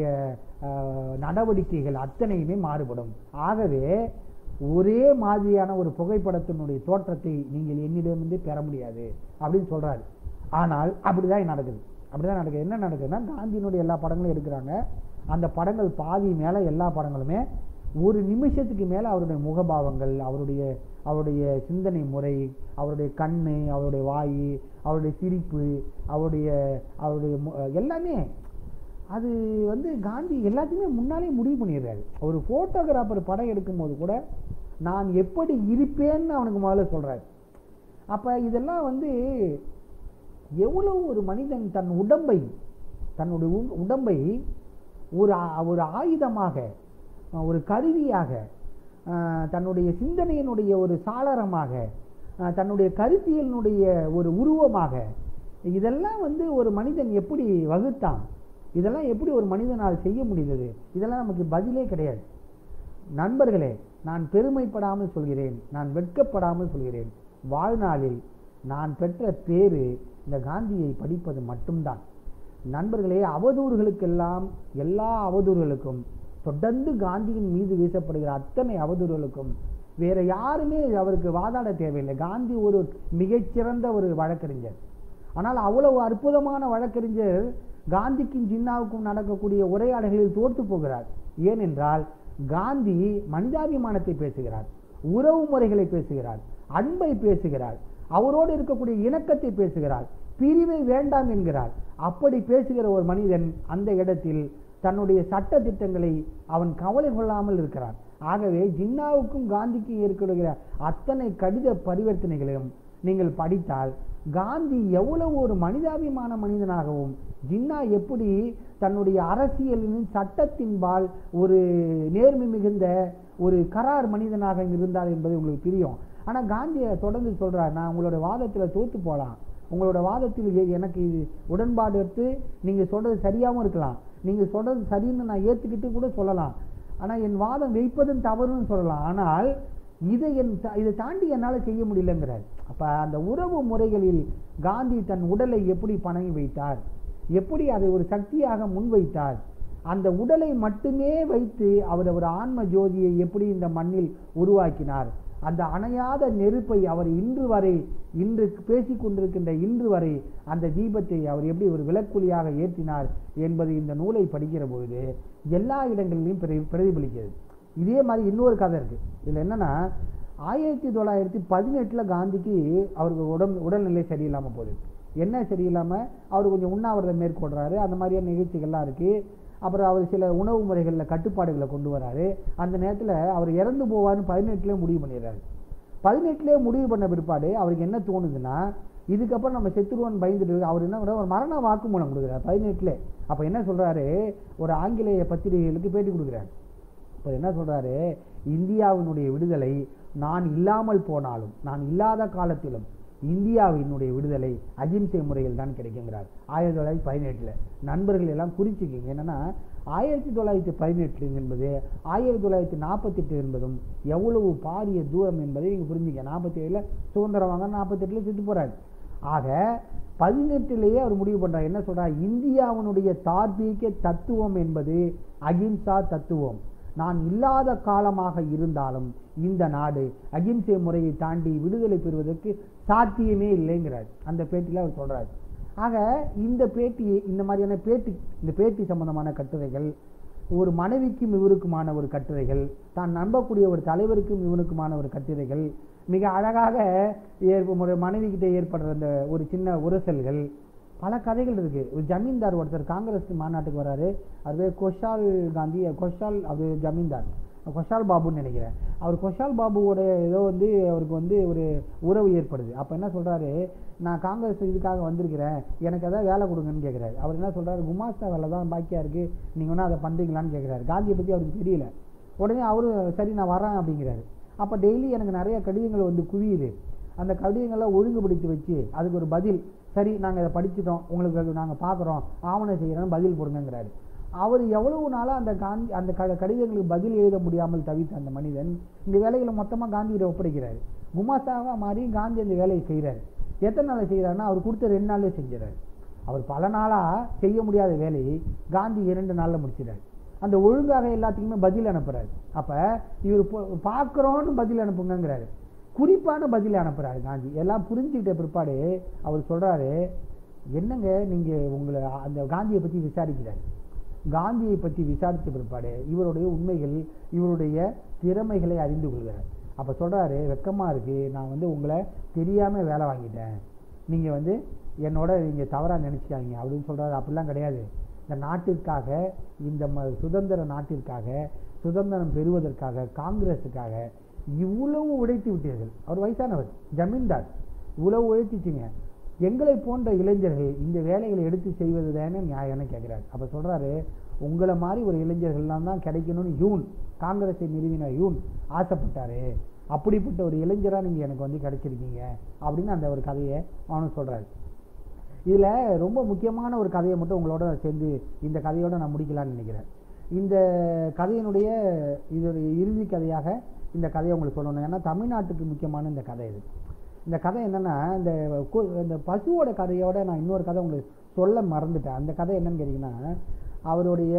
ஆஹ், நடவடிக்கைகள் அத்தனையுமே மாறுபடும் ஆகவே ஒரே மாதிரியான ஒரு புகைப்படத்தினுடைய தோற்றத்தை நீங்கள் என்னிடமிருந்து பெற முடியாது அப்படின்னு சொல்றாரு ஆனால் அப்படிதான் நடக்குது அப்படிதான் நடக்குது என்ன நடக்குதுன்னா காந்தியினுடைய எல்லா படங்களும் எடுக்கிறாங்க அந்த படங்கள் பாதி மேல எல்லா படங்களுமே ஒரு நிமிஷத்துக்கு மேல அவருடைய முகபாவங்கள் அவருடைய அவருடைய சிந்தனை முறை அவருடைய கண்ணு அவருடைய வாய் அவருடைய சிரிப்பு அவருடைய அவருடைய மு- எல்லாமே அது வந்து காந்தி எல்லாத்தையுமே முன்னாலே முடிவு பண்ணிடுறாரு ஒரு போட்டோகிராஃபர் படம் எடுக்கும்போது கூட நான் எப்படி இருப்பேன்னு அவனுக்கு முதல்ல சொல்றாரு அப்ப இதெல்லாம் வந்து எவ்வளவு ஒரு மனிதன் தன் உடம்பை தன்னுடைய உ- உடம்பை ஒரு ஆ- ஒரு ஆயுதமாக அஹ், ஒரு கருவியாக அஹ், தன்னுடைய சிந்தனையினுடைய ஒரு சாளரமாக அஹ், தன்னுடைய கருத்தியலினுடைய ஒரு உருவமாக இதெல்லாம் வந்து ஒரு மனிதன் எப்படி வகுத்தான் இதெல்லாம் எப்படி ஒரு மனிதனால் செய்ய முடிந்தது இதெல்லாம் நமக்கு பதிலே கிடையாது நண்பர்களே நான் பெருமைப்படாமல் சொல்கிறேன் நான் வெட்கப்படாமல் சொல்கிறேன் வாழ்நாளில் நான் பெற்ற பேரு இந்த காந்தியை படிப்பது மட்டும்தான் நண்பர்களே அவதூறுகளுக்கெல்லாம் எல்லா அவதூறுகளுக்கும் தொடர்ந்து காந்தியின் மீது வீசப்படுகிற அத்தனை அவதூறுகளுக்கும் வேற யாருமே அவருக்கு வாதாட தேவையில்லை காந்தி ஒரு மிகச்சிறந்த ஒரு வழக்கறிஞர் ஆனால் அவ்வளவு அற்புதமான வழக்கறிஞர் காந்திக்கும் ஜின்னாவுக்கும் நடக்கக்கூடிய உரையாடல்களில் தோற்று போகிறார் ஏனென்றால் காந்தி மனிதாபிமானத்தை பேசுகிறார் உறவு முறைகளை பேசுகிறார் அன்பை பேசுகிறார் அவரோடு இருக்கக்கூடிய இணக்கத்தை பேசுகிறார் பிரிவை வேண்டாம் என்கிறார் அப்படி பேசுகிற ஒரு மனிதன் அந்த இடத்தில் தன்னுடைய சட்ட திட்டங்களை அவன் கவலை கொள்ளாமல் இருக்கிறான் ஆகவே ஜின்னாவுக்கும் காந்திக்கும் இருக்கிற அத்தனை கடித பரிவர்த்தனைகளையும் நீங்கள் படித்தால் காந்தி எவ்வளவு ஒரு மனிதாபிமான மனிதனாகவும் ஜின்னா எப்படி தன்னுடைய அரசியலின் சட்டத்தின்பால் ஒரு நேர்மை மிகுந்த ஒரு கரார் மனிதனாக இருந்தார் என்பது உங்களுக்கு தெரியும் ஆனா காந்தியை தொடர்ந்து சொல்றார் நான் உங்களோட வாதத்துல தோத்து போலாம் உங்களோட வாதத்தில் எ- எனக்கு இது உடன்பாடு எடுத்து நீங்க சொல்றது சரியாவும் இருக்கலாம் நீங்க சொல்றது சரின்னு நான் ஏத்துக்கிட்டு கூட சொல்லலாம் ஆனா என் வாதம் வைப்பதும் தவறுன்னு சொல்லலாம் ஆனால் இதை என் த- இதை தாண்டி என்னால செய்ய முடியலங்கிறார் அப்ப அந்த உறவு முறைகளில் காந்தி தன் உடலை எப்படி பணங்கி வைத்தார் எப்படி அதை ஒரு சக்தியாக முன்வைத்தார் அந்த உடலை மட்டுமே வைத்து அவர் ஒரு ஆன்ம ஜோதியை எப்படி இந்த மண்ணில் உருவாக்கினார் அந்த அணையாத நெருப்பை அவர் இன்று வரை இன்று பேசிக் கொண்டிருக்கின்ற இன்று வரை அந்த தீபத்தை அவர் எப்படி ஒரு விளக்குலியாக ஏற்றினார் என்பது இந்த நூலை படிக்கிற பொழுது எல்லா இடங்களிலும் பிரதி- பிரதிபலிக்கிறது இதே மாதிரி இன்னொரு கதை இருக்கு இதுல என்னன்னா ஆயிரத்தி தொள்ளாயிரத்தி பதினெட்டுல காந்திக்கு அவருக்கு உடம்பு உடல்நிலை சரியில்லாம போகுது என்ன சரியில்லாம அவர் கொஞ்சம் உண்ணாவிரதம் மேற்கொள்றாரு அந்த மாதிரியான நிகழ்ச்சிகள்லாம் இருக்கு அப்புறம் அவர் சில உணவு முறைகளில் கட்டுப்பாடுகளை கொண்டு வராரு அந்த நேரத்துல அவர் இறந்து போவார்னு பதினெட்டுலேயே முடிவு பண்ணிடுறாரு பதினெட்டுலேயே முடிவு பண்ண பிற்பாடு அவருக்கு என்ன தோணுதுன்னா இதுக்கப்புறம் நம்ம செத்துருவோன்னு பயந்துட்டு அவர் என்ன பண்றாரு, ஒரு மரண வாக்குமூலம் கொடுக்குறாரு பதினெட்டுல அப்ப என்ன சொல்றாரு ஒரு ஆங்கிலேய பத்திரிகைகளுக்கு பேட்டி கொடுக்குறாரு இப்போ என்ன சொல்றாரு இந்தியாவினுடைய விடுதலை நான் இல்லாமல் போனாலும் நான் இல்லாத காலத்திலும் இந்தியாவினுடைய விடுதலை அகிம்சை முறையில் தான் கிடைக்குங்கிறார் ஆயிரத்தி தொள்ளாயிரத்தி பதினெட்டில் நண்பர்கள் எல்லாம் குறிச்சிக்கிங்க என்னன்னா ஆயிரத்தி தொள்ளாயிரத்தி பதினெட்டு என்பது ஆயிரத்தி தொள்ளாயிரத்தி நாற்பத்தெட்டு என்பதும் எவ்வளவு பாரிய தூரம் என்பதை நீங்கள் புரிஞ்சுக்க நாற்பத்தி ஏழில் சுதந்திரம் வாங்க நாற்பத்தெட்டில் செத்து போறாரு ஆக பதினெட்டுலேயே அவர் முடிவு பண்றார் என்ன சொல்றார் இந்தியாவினுடைய தார்மீக தத்துவம் என்பது அகிம்சா தத்துவம் நான் இல்லாத காலமாக இருந்தாலும் இந்த நாடு அகிம்சை முறையை தாண்டி விடுதலை பெறுவதற்கு சாத்தியமே இல்லைங்கிறார் அந்த பேட்டியில் அவர் சொல்றார் ஆக இந்த பேட்டி இந்த மாதிரியான பேட்டி இந்த பேட்டி சம்பந்தமான கட்டுரைகள் ஒரு மனைவிக்கும் இவருக்குமான ஒரு கட்டுரைகள் தான் நம்பக்கூடிய ஒரு தலைவருக்கும் இவனுக்குமான ஒரு கட்டுரைகள் மிக அழகாக ஏற்ப ஒரு மனைவி கிட்ட ஏற்படுற அந்த ஒரு சின்ன உரசல்கள் பல கதைகள் இருக்கு ஒரு ஜமீன்தார் ஒருத்தர் காங்கிரஸ் மாநாட்டுக்கு வராரு அது பேர் கொஷால் காந்தி கொஷால் அது ஜமீன்தார் கொஷால் பாபுன்னு நினைக்கிறேன் அவர் கொஷால் பாபுவோட ஏதோ வந்து அவருக்கு வந்து ஒரு உறவு ஏற்படுது அப்போ என்ன சொல்றாரு நான் காங்கிரஸ் இதுக்காக வந்திருக்கிறேன் எனக்கு ஏதாவது வேலை கொடுங்கன்னு கேட்குறாரு அவர் என்ன சொல்றாரு குமாஸ்தா வேலை தான் பாக்கியா இருக்கு நீங்க வேணா அதை பண்றீங்களான்னு கேட்குறாரு காந்தியை பத்தி அவருக்கு தெரியல உடனே அவரு சரி நான் வரேன் அப்படிங்கிறாரு அப்போ டெய்லி எனக்கு நிறைய கடிதங்கள் வந்து குவியுது அந்த கடிதங்களை ஒழுங்குபடுத்தி வச்சு அதுக்கு ஒரு பதில் சரி நாங்கள் இதை படிச்சிட்டோம் உங்களுக்கு நாங்கள் பார்க்குறோம் ஆவணம் செய்கிறோம் பதில் கொடுங்கங்கிறாரு அவர் எவ்வளவு நாளாக அந்த காந்தி அந்த க கடிதங்களுக்கு பதில் எழுத முடியாமல் தவித்த அந்த மனிதன் இந்த வேலைகளை மொத்தமாக காந்தியிட ஒப்படைக்கிறாரு குமாஸ்தாவாக மாறி காந்தி அந்த வேலையை செய்கிறாரு எத்தனை நாள் செய்கிறாருன்னா அவர் கொடுத்த ரெண்டு நாள்ல செஞ்சுறாரு அவர் பல நாளாக செய்ய முடியாத வேலையை காந்தி இரண்டு நாளில் முடிச்சிடாரு அந்த ஒழுங்காக எல்லாத்துக்குமே பதில் அனுப்புறாரு அப்ப இவர் பொ- பார்க்கறோன்னு பதில் அனுப்புங்கங்கிறாரு குறிப்பான பதில் அனுப்புறாரு காந்தி எல்லாம் புரிஞ்சுக்கிட்ட பிற்பாடு அவர் சொல்றாரு என்னங்க நீங்க உங்களை அந்த காந்தியை பத்தி விசாரிக்கிறாரு காந்தியை பற்றி விசாரித்த பிற்பாடு இவருடைய உண்மைகள் இவருடைய திறமைகளை அறிந்து கொள்கிறார் அப்ப சொல்றாரு வெக்கமா இருக்கு நான் வந்து உங்களை தெரியாம வேலை வாங்கிட்டேன் நீங்க வந்து என்னோட நீங்க தவறா நினைச்சுக்காதீங்க அப்படின்னு சொல்றாரு அப்படிலாம் கிடையாது இந்த நாட்டிற்காக இந்த ம- சுதந்திர நாட்டிற்காக சுதந்திரம் பெறுவதற்காக காங்கிரஸுக்காக இவ்வளவு உழைத்து விட்டீர்கள் அவர் வயசானவர் ஜமீன்தார் இவ்வளவு உழைச்சிச்சிங்க எங்களை போன்ற இளைஞர்கள் இந்த வேலைகளை எடுத்து செய்வது தானே நியாயம்னு கேட்கிறாரு அப்ப சொல்றாரு உங்களை மாதிரி ஒரு இளைஞர்கள்லாம் தான் கிடைக்கணும்னு யூன் காங்கிரஸை நிறுவின யூன் ஆசைப்பட்டாரு அப்படிப்பட்ட ஒரு இளைஞரா நீங்க எனக்கு வந்து கிடைச்சிருக்கீங்க அப்படின்னு அந்த ஒரு கதையை அவனும் சொல்றாரு இதுல ரொம்ப முக்கியமான ஒரு கதையை மட்டும் உங்களோட சேர்ந்து இந்த கதையோட நான் முடிக்கலாம்னு நினைக்கிறேன் இந்த கதையினுடைய இது ஒரு இறுதி கதையாக இந்த கதையை உங்களுக்கு சொல்லணும் ஏன்னா தமிழ்நாட்டுக்கு முக்கியமான இந்த கதை இது இந்த கதை என்னன்னா இந்த கு- இந்த பசுவோட கதையோட நான் இன்னொரு கதை உங்களுக்கு சொல்ல மறந்துட்டேன் அந்த கதை என்னன்னு கேட்டீங்கன்னா அவருடைய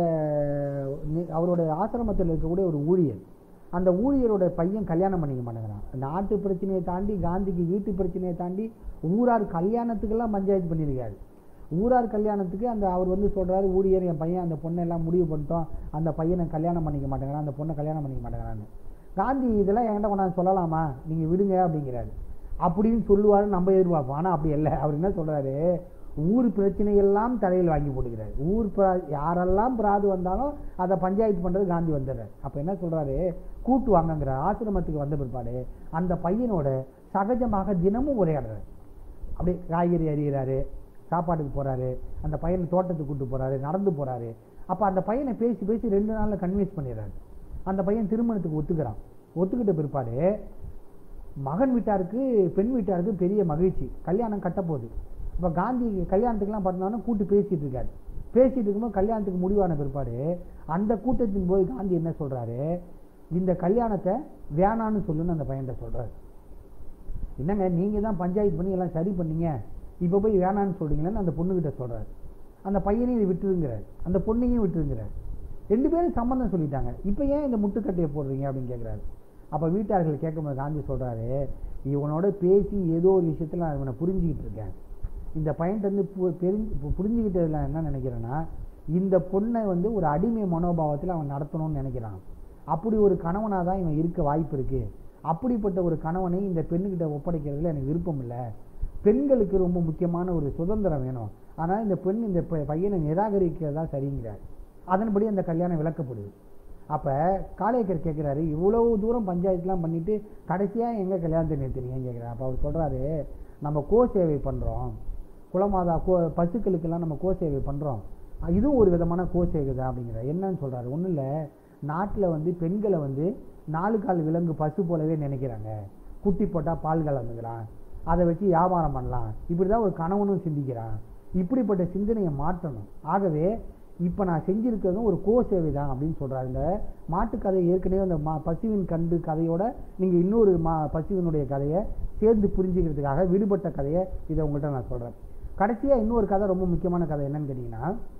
நி- அவருடைய ஆசிரமத்தில் இருக்கக்கூடிய ஒரு ஊழியர் அந்த ஊழியரோட பையன் கல்யாணம் பண்ணிக்க மாட்டேங்கிறான் நாட்டு பிரச்சனையை தாண்டி காந்திக்கு வீட்டு பிரச்சனையை தாண்டி ஊரார் கல்யாணத்துக்கெல்லாம் பஞ்சாயத்து பண்ணியிருக்காரு ஊரார் கல்யாணத்துக்கு அந்த அவர் வந்து சொல்றாரு ஊழியர் என் பையன் அந்த பொண்ணை எல்லாம் முடிவு பண்ணிட்டோம் அந்த பையனை கல்யாணம் பண்ணிக்க மாட்டேங்கிறான் அந்த பொண்ணை கல்யாணம் பண்ணிக்க மாட்டேங்கிறான்னு காந்தி இதெல்லாம் என்கிட்ட கொண்டாந்து சொல்லலாமா நீங்க விடுங்க அப்படிங்கிறாரு அப்படின்னு சொல்லுவாரு நம்ம எதிர்பார்ப்போம் ஆனா அப்படி இல்லை அவர் என்ன சொல்றாரு ஊர் பிரச்சனையெல்லாம் தலையில் வாங்கி போட்டுக்கிறாரு ஊர் பிரா- யாரெல்லாம் பிராது வந்தாலும் அதை பஞ்சாயத்து பண்றது காந்தி வந்துடுறாரு அப்ப என்ன சொல்றாரு கூட்டு வாங்கங்கிற ஆசிரமத்துக்கு வந்த பிற்பாடு அந்த பையனோட சகஜமாக தினமும் உரையாடுறாரு அப்படியே காய்கறி அறிகிறாரு சாப்பாட்டுக்கு போறாரு அந்த பையனை தோட்டத்துக்கு கூட்டு போறாரு நடந்து போறாரு அப்ப அந்த பையனை பேசி பேசி ரெண்டு நாள்ல கன்வின்ஸ் பண்ணிடுறாரு அந்த பையன் திருமணத்துக்கு ஒத்துக்கிறான் ஒத்துக்கிட்ட பிற்பாடு மகன் வீட்டாருக்கு பெண் வீட்டாருக்கு பெரிய மகிழ்ச்சி கல்யாணம் கட்ட போகுது இப்போ காந்தி கல்யாணத்துக்குலாம் பண்ணாலும் கூட்டு பேசிட்டு இருக்காரு பேசிட்டு இருக்கும்போது கல்யாணத்துக்கு முடிவான பிற்பாடு அந்த கூட்டத்தின் போது காந்தி என்ன சொல்றாரு இந்த கல்யாணத்தை வேணான்னு சொல்லுன்னு அந்த பையன்கிட்ட சொல்றாரு என்னங்க நீங்க தான் பஞ்சாயத்து பண்ணி எல்லாம் சரி பண்ணீங்க இப்போ போய் வேணான்னு சொல்றீங்களேன்னு அந்த பொண்ணுகிட்ட சொல்றாரு அந்த பையனையும் இதை விட்டுருங்கிறார் அந்த பொண்ணையும் விட்டுருங்கிறார் ரெண்டு பேரும் சம்மந்தம் சொல்லிட்டாங்க இப்போ ஏன் இந்த முட்டுக்கட்டையை போடுறீங்க அப்படின்னு கேட்குறாரு அப்போ வீட்டார்கள் கேட்கும்போது காந்தி சொல்றாரு இவனோட பேசி ஏதோ ஒரு விஷயத்துல நான் இவனை புரிஞ்சுக்கிட்டு இருக்கேன் இந்த பையன்ட்ட வந்து பு- பெரிஞ்சு பு- புரிஞ்சுக்கிட்டதுல என்ன நினைக்கிறேன்னா இந்த பொண்ணை வந்து ஒரு அடிமை மனோபாவத்தில் அவன் நடத்தணும்னு நினைக்கிறான் அப்படி ஒரு கணவனாக தான் இவன் இருக்க வாய்ப்பு இருக்கு அப்படிப்பட்ட ஒரு கணவனை இந்த பெண்ணுகிட்ட ஒப்படைக்கிறதுல எனக்கு விருப்பம் இல்லை பெண்களுக்கு ரொம்ப முக்கியமான ஒரு சுதந்திரம் வேணும் ஆனால் இந்த பெண் இந்த ப- பையனை நிராகரிக்கிறதா சரிங்கிறார் அதன்படி அந்த கல்யாணம் விளக்கப்படுது அப்ப காளையக்கர் கேட்கிறாரு இவ்வளவு தூரம் பஞ்சாயத்துலாம் பண்ணிட்டு கடைசியா எங்க கல்யாணத்தை நிறுத்துறீங்கன்னு கேட்கிறாரு அப்ப அவர் சொல்றாரு நம்ம கோ சேவை பண்றோம் குலமாதா கோ பசுக்களுக்கெல்லாம் நம்ம கோ சேவை பண்றோம் அஹ் இதுவும் ஒரு விதமான கோ சேவை தான் அப்படிங்கிறார் என்னன்னு சொல்றாரு ஒண்ணும் இல்ல நாட்டுல வந்து பெண்களை வந்து நாலு கால் விலங்கு பசு போலவே நினைக்கிறாங்க குட்டி போட்டா பால் கலந்துக்கிறான் அதை வச்சு வியாபாரம் பண்ணலாம் இப்படி தான் ஒரு கணவனும் சிந்திக்கிறான் இப்படிப்பட்ட சிந்தனையை மாற்றணும் ஆகவே இப்போ நான் செஞ்சிருக்கிறதும் ஒரு கோ சேவை தான் அப்படின்னு சொல்கிறாரு இந்த மாட்டுக்கதை ஏற்கனவே அந்த மா பசுவின் கண்டு கதையோட நீங்கள் இன்னொரு மா பசுவினுடைய கதையை சேர்ந்து புரிஞ்சுக்கிறதுக்காக விடுபட்ட கதையை இதை உங்கள்கிட்ட நான் சொல்கிறேன் கடைசியாக இன்னொரு கதை ரொம்ப முக்கியமான கதை என்னன்னு கேட்டிங்கன்னா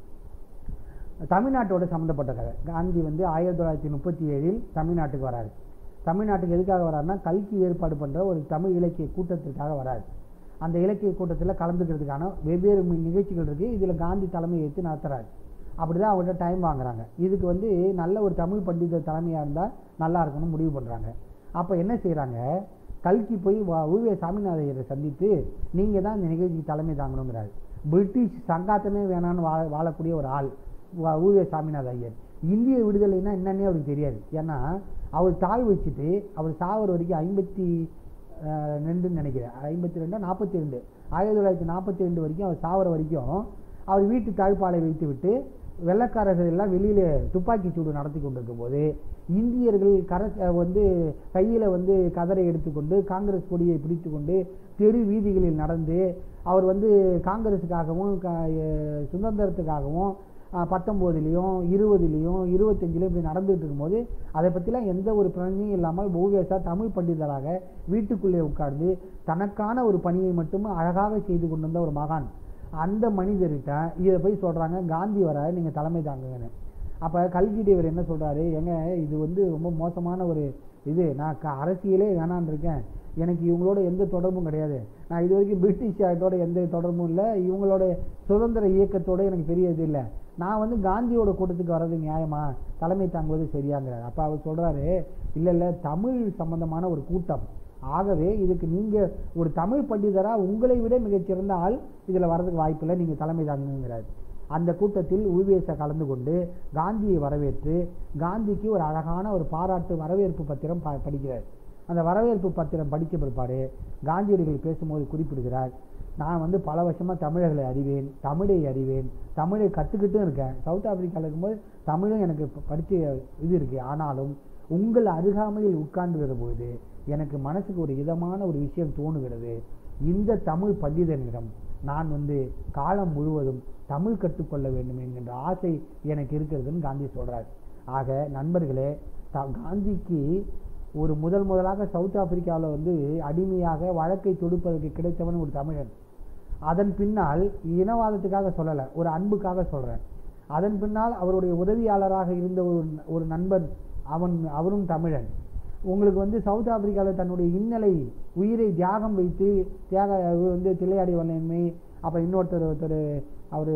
தமிழ்நாட்டோட சம்மந்தப்பட்ட கதை காந்தி வந்து ஆயிரத்தி தொள்ளாயிரத்தி முப்பத்தி ஏழில் தமிழ்நாட்டுக்கு வராரு தமிழ்நாட்டுக்கு எதுக்காக வராருன்னா கல்கி ஏற்பாடு பண்ணுற ஒரு தமிழ் இலக்கிய கூட்டத்திற்காக வராரு அந்த இலக்கிய கூட்டத்தில் கலந்துக்கிறதுக்கான வெவ்வேறு மி- நிகழ்ச்சிகள் இருக்குது இதில் காந்தி தலைமை ஏற்று நடத்துகிறாரு அப்படி தான் அவர்கிட்ட டைம் வாங்குறாங்க இதுக்கு வந்து நல்ல ஒரு தமிழ் பண்டிதர் தலைமையாக இருந்தால் நல்லா இருக்கணும்னு முடிவு பண்ணுறாங்க அப்போ என்ன செய்கிறாங்க கல்கி போய் வா- உவே சாமிநாதையரை சந்தித்து நீங்கள் தான் இந்த நிகழ்ச்சிக்கு தலைமை தாங்கணுங்கிறாரு பிரிட்டிஷ் சங்காத்தமே வேணான்னு வாழ வாழக்கூடிய ஒரு ஆள் வ- உவே சாமிநாத ஐயர் இந்திய விடுதலைன்னா என்னன்னே அவருக்கு தெரியாது ஏன்னா அவர் தாய் வச்சுட்டு அவர் சாவர வரைக்கும் ஐம்பத்தி அஹ், ரெண்டுன்னு நினைக்கிறேன் ஐம்பத்தி ரெண்டா நாற்பத்தி ரெண்டு ஆயிரத்தி தொள்ளாயிரத்தி நாற்பத்தி ரெண்டு வரைக்கும் அவர் சாவர வரைக்கும் அவர் வீட்டு தாழ்பாலை வைத்து விட்டு வெள்ளக்காரர்கள் எல்லாம் வெளியில துப்பாக்கி சூடு நடத்தி கொண்டிருக்கும் போது இந்தியர்கள் கர அஹ் வந்து கையில் வந்து கதரை எடுத்துக்கொண்டு காங்கிரஸ் கொடியை பிடித்து கொண்டு தெரு வீதிகளில் நடந்து அவர் வந்து காங்கிரஸுக்காகவும் க அஹ் சுதந்திரத்துக்காகவும் பத்தொம்போதுலேயும் இருபதுலேயும் இருபத்தஞ்சிலையும் இப்படி நடந்துட்டு இருக்கும்போது அதை பற்றிலாம் எந்த ஒரு பிரச்சனையும் இல்லாமல் ஓவியசா தமிழ் பண்டிதராக வீட்டுக்குள்ளே உட்கார்ந்து தனக்கான ஒரு பணியை மட்டும் அழகாக செய்து கொண்டு வந்த ஒரு மகான் அந்த மனிதர்கிட்ட இதை போய் சொல்கிறாங்க காந்தி வர நீங்கள் தலைமை தாங்குங்கன்னு அப்போ கல்கி தேவர் என்ன சொல்கிறாரு ஏங்க இது வந்து ரொம்ப மோசமான ஒரு இது நான் க அரசியலே வேணான்னு இருக்கேன் எனக்கு இவங்களோட எந்த தொடர்பும் கிடையாது நான் இது வரைக்கும் பிரிட்டிஷ் ஆயத்தோட எந்த தொடர்பும் இல்லை இவங்களோட சுதந்திர இயக்கத்தோட எனக்கு பெரிய இது இல்லை நான் வந்து காந்தியோட கூட்டத்துக்கு வர்றது நியாயமா தலைமை தாங்குவது சரியாங்கிறார் அப்போ அவர் சொல்கிறாரு இல்லை இல்லை தமிழ் சம்பந்தமான ஒரு கூட்டம் ஆகவே இதுக்கு நீங்கள் ஒரு தமிழ் பண்டிதராக உங்களை விட மிகச்சிறந்த ஆள் இதில் வர்றதுக்கு வாய்ப்பில்லை நீங்கள் தலைமை தாங்குங்கிறார் அந்த கூட்டத்தில் உவிஎஸை கலந்து கொண்டு காந்தியை வரவேற்று காந்திக்கு ஒரு அழகான ஒரு பாராட்டு வரவேற்பு பத்திரம் ப படிக்கிறார் அந்த வரவேற்பு பத்திரம் படித்த பிற்பாடு காந்தியடிகள் பேசும்போது குறிப்பிடுகிறார் நான் வந்து பல வருஷமாக தமிழர்களை அறிவேன் தமிழை அறிவேன் தமிழை கற்றுக்கிட்டும் இருக்கேன் சவுத் ஆப்பிரிக்காவில் இருக்கும்போது தமிழும் எனக்கு ப- படிச்ச இது இருக்குது ஆனாலும் உங்கள் அருகாமையில் உட்கார்ந்துகிற பொழுது எனக்கு மனசுக்கு ஒரு இதமான ஒரு விஷயம் தோணுகிறது இந்த தமிழ் பண்டிதனிடம் நான் வந்து காலம் முழுவதும் தமிழ் கற்றுக்கொள்ள வேண்டும் என்கின்ற ஆசை எனக்கு இருக்கிறதுன்னு காந்தி சொல்றார் ஆக நண்பர்களே த- காந்திக்கு ஒரு முதல் முதலாக சவுத் ஆப்பிரிக்காவில் வந்து அடிமையாக வழக்கை தொடுப்பதற்கு கிடைத்தவன் ஒரு தமிழன் அதன் பின்னால் இனவாதத்துக்காக சொல்லலை ஒரு அன்புக்காக சொல்றேன் அதன் பின்னால் அவருடைய உதவியாளராக இருந்த ஒரு ஒரு நண்பர் அவன் அவரும் தமிழன் உங்களுக்கு வந்து சவுத் ஆப்பிரிக்காவில் தன்னுடைய இன்னலை உயிரை தியாகம் வைத்து தியாக அவர் வந்து தில்லையாடி வல்லன்மை அப்புறம் இன்னொருத்தர் ஒருத்தர் அவர்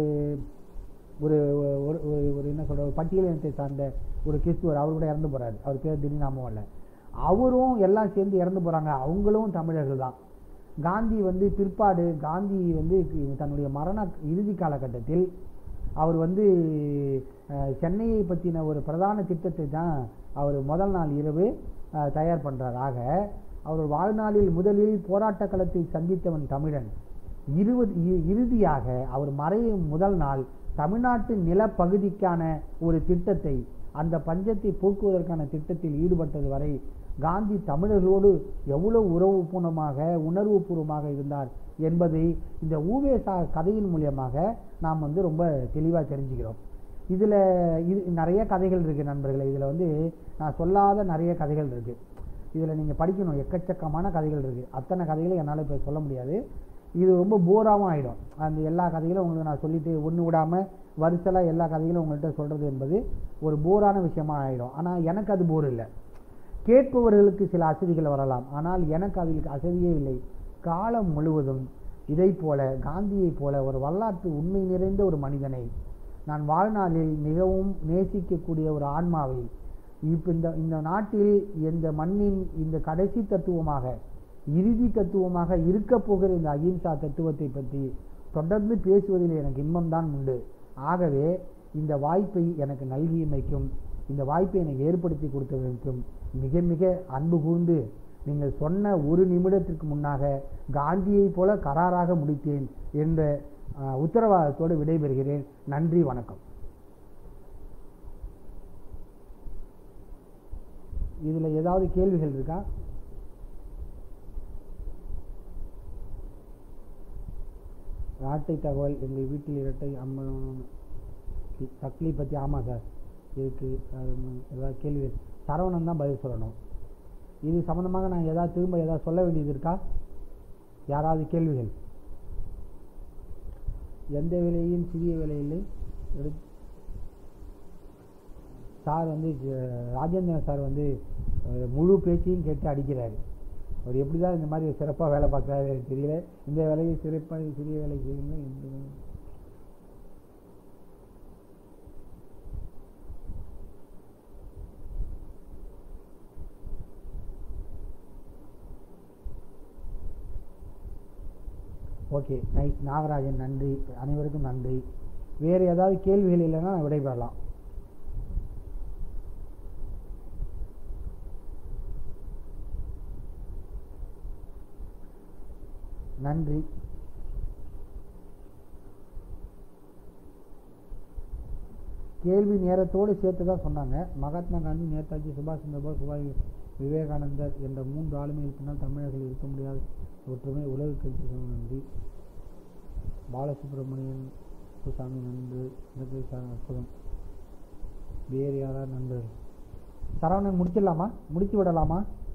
ஒரு ஒரு ஒரு- ஒரு என்ன சொல்ற ஒரு பட்டியல் இனத்தை சார்ந்த ஒரு கிறிஸ்துவர் அவர் கூட இறந்து போறாரு அவர் பேர் திடீர் நாமம் இல்லை அவரும் எல்லாம் சேர்ந்து இறந்து போறாங்க அவங்களும் தமிழர்கள் தான் காந்தி வந்து பிற்பாடு காந்தி வந்து தன்னுடைய மரண இறுதி காலகட்டத்தில் அவர் வந்து அஹ், சென்னையை பற்றின ஒரு பிரதான திட்டத்தை தான் அவர் முதல் நாள் இரவு அஹ், தயார் பண்றார் ஆக அவர் வாழ்நாளில் முதலில் போராட்ட களத்தில் சந்தித்தவன் தமிழன் இருபது இ- இறுதியாக அவர் மறையும் முதல் நாள் தமிழ்நாட்டு நிலப்பகுதிக்கான ஒரு திட்டத்தை அந்த பஞ்சத்தை போக்குவதற்கான திட்டத்தில் ஈடுபட்டது வரை காந்தி தமிழர்களோடு எவ்வளவு உறவுபூர்வமாக உணர்வுபூர்வமாக இருந்தார் என்பதை இந்த ஊவேசா கதையின் மூலியமாக நாம் வந்து ரொம்ப தெளிவாக தெரிஞ்சுக்கிறோம் இதில் இது நிறைய கதைகள் இருக்குது நண்பர்களே இதில் வந்து நான் சொல்லாத நிறைய கதைகள் இருக்குது இதில் நீங்கள் படிக்கணும் எக்கச்சக்கமான கதைகள் இருக்குது அத்தனை கதைகளும் என்னால் இப்போ சொல்ல முடியாது இது ரொம்ப போராகவும் ஆகிடும் அந்த எல்லா கதைகளும் உங்களுக்கு நான் சொல்லிட்டு ஒன்று விடாமல் வரிசலாக எல்லா கதைகளும் உங்கள்கிட்ட சொல்கிறது என்பது ஒரு போரான விஷயமா ஆகிடும் ஆனால் எனக்கு அது போர் இல்லை கேட்பவர்களுக்கு சில அசதிகள் வரலாம் ஆனால் எனக்கு அதில் அசதியே இல்லை காலம் முழுவதும் இதைப் போல காந்தியைப் போல ஒரு வரலாற்று உண்மை நிறைந்த ஒரு மனிதனை நான் வாழ்நாளில் மிகவும் நேசிக்கக்கூடிய ஒரு ஆன்மாவை இப்போ இந்த இந்த நாட்டில் இந்த மண்ணின் இந்த கடைசி தத்துவமாக இறுதி தத்துவமாக இருக்கப் போகிற இந்த அகிம்சா தத்துவத்தை பற்றி தொடர்ந்து பேசுவதில் எனக்கு இன்பம்தான் உண்டு ஆகவே இந்த வாய்ப்பை எனக்கு நல்கியமைக்கும் இந்த வாய்ப்பை எனக்கு ஏற்படுத்தி கொடுத்ததற்கும் மிக மிக அன்பு கூர்ந்து நீங்கள் சொன்ன ஒரு நிமிடத்திற்கு முன்னாக காந்தியைப் போல கராராக முடித்தேன் என்ற அஹ், உத்தரவாதத்தோடு விடைபெறுகிறேன் நன்றி வணக்கம் இதில் ஏதாவது கேள்விகள் இருக்கா நாட்டை தகவல் எங்கள் வீட்டில் இரட்டை அம்மா தக்லி பற்றி ஆமாம் சார் இருக்கு அது ம- ஏதாவது கேள்வி சரவணன் தான் பதில் சொல்லணும் இது சம்மந்தமாக நான் ஏதாவது திரும்ப ஏதாவது சொல்ல வேண்டியது இருக்கா யாராவது கேள்விகள் எந்த விலையும் சிறிய விலையில் எடு சார் வந்து ஜ- ராஜேந்திரன் சார் வந்து அஹ், முழு பேச்சையும் கேட்டு அடிக்கிறாரு அவர் எப்படி தான் இந்த மாதிரி சிறப்பாக வேலை பார்க்குறாரு எனக்கு தெரியல இந்த வேலையை சிறப்பாக சிறிய வேலை செய்யுங்க இந்த வேலை- ஓகே நைஸ் நாகராஜன் நன்றி அனைவருக்கும் நன்றி வேறு ஏதாவது கேள்விகள் இல்லைன்னா விடைபெறலாம் நன்றி கேள்வி நேரத்தோடு சேர்த்து தான் சொன்னாங்க மகாத்மா காந்தி நேதாஜி சுபாஷ் சந்திர போஸ் சுபாஷ் விவேகானந்தர் என்ற மூன்று ஆளுமைகள் பின்னால் தமிழர்கள் இருக்க முடியாத ஒற்றுமை உலக கல்வி சங்கம் நன்றி பாலசுப்ரமணியன் குப்புசாமி நன்று இலங்கை சார் அற்புதம் வேறு யாராவது நண்பர்கள் சரவணன் முடிச்சிடலாமா முடித்து விடலாமா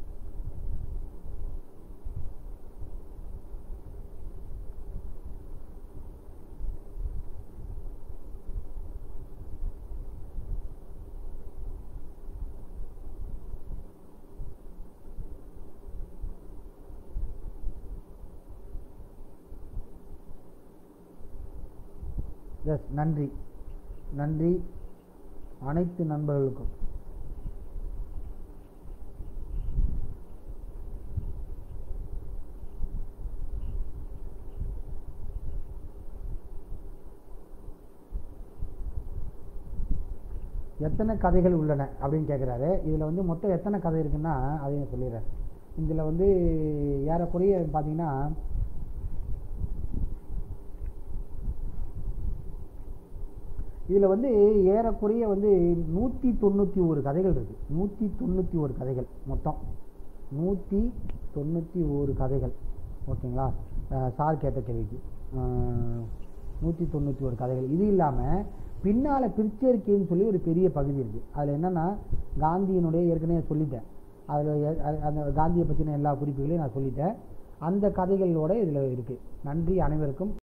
எஸ் நன்றி நன்றி அனைத்து நண்பர்களுக்கும் எத்தனை கதைகள் உள்ளன அப்படின்னு கேட்குறாரு இதில் வந்து மொத்தம் எத்தனை கதை இருக்குன்னா அதையும் சொல்லிடுறேன் இதில் வந்து ஏறக்குறைய பார்த்தீங்கன்னா இதில் வந்து ஏறக்குறைய வந்து நூற்றி தொண்ணூற்றி ஒரு கதைகள் இருக்குது நூற்றி தொண்ணூற்றி ஒரு கதைகள் மொத்தம் நூற்றி தொண்ணூற்றி ஒரு கதைகள் ஓகேங்களா அஹ் சார் கேட்ட கேள்விக்கு நூற்றி தொண்ணூற்றி ஒரு கதைகள் இது இல்லாமல் பின்னால் பிரிச்சேர்க்கைன்னு சொல்லி ஒரு பெரிய பகுதி இருக்குது அதில் என்னென்னா காந்தியினுடைய ஏற்கனவே சொல்லிட்டேன் அதில் அந்த காந்தியை பற்றின எல்லா குறிப்புகளையும் நான் சொல்லிட்டேன் அந்த கதைகளோட இதில் இருக்குது நன்றி அனைவருக்கும்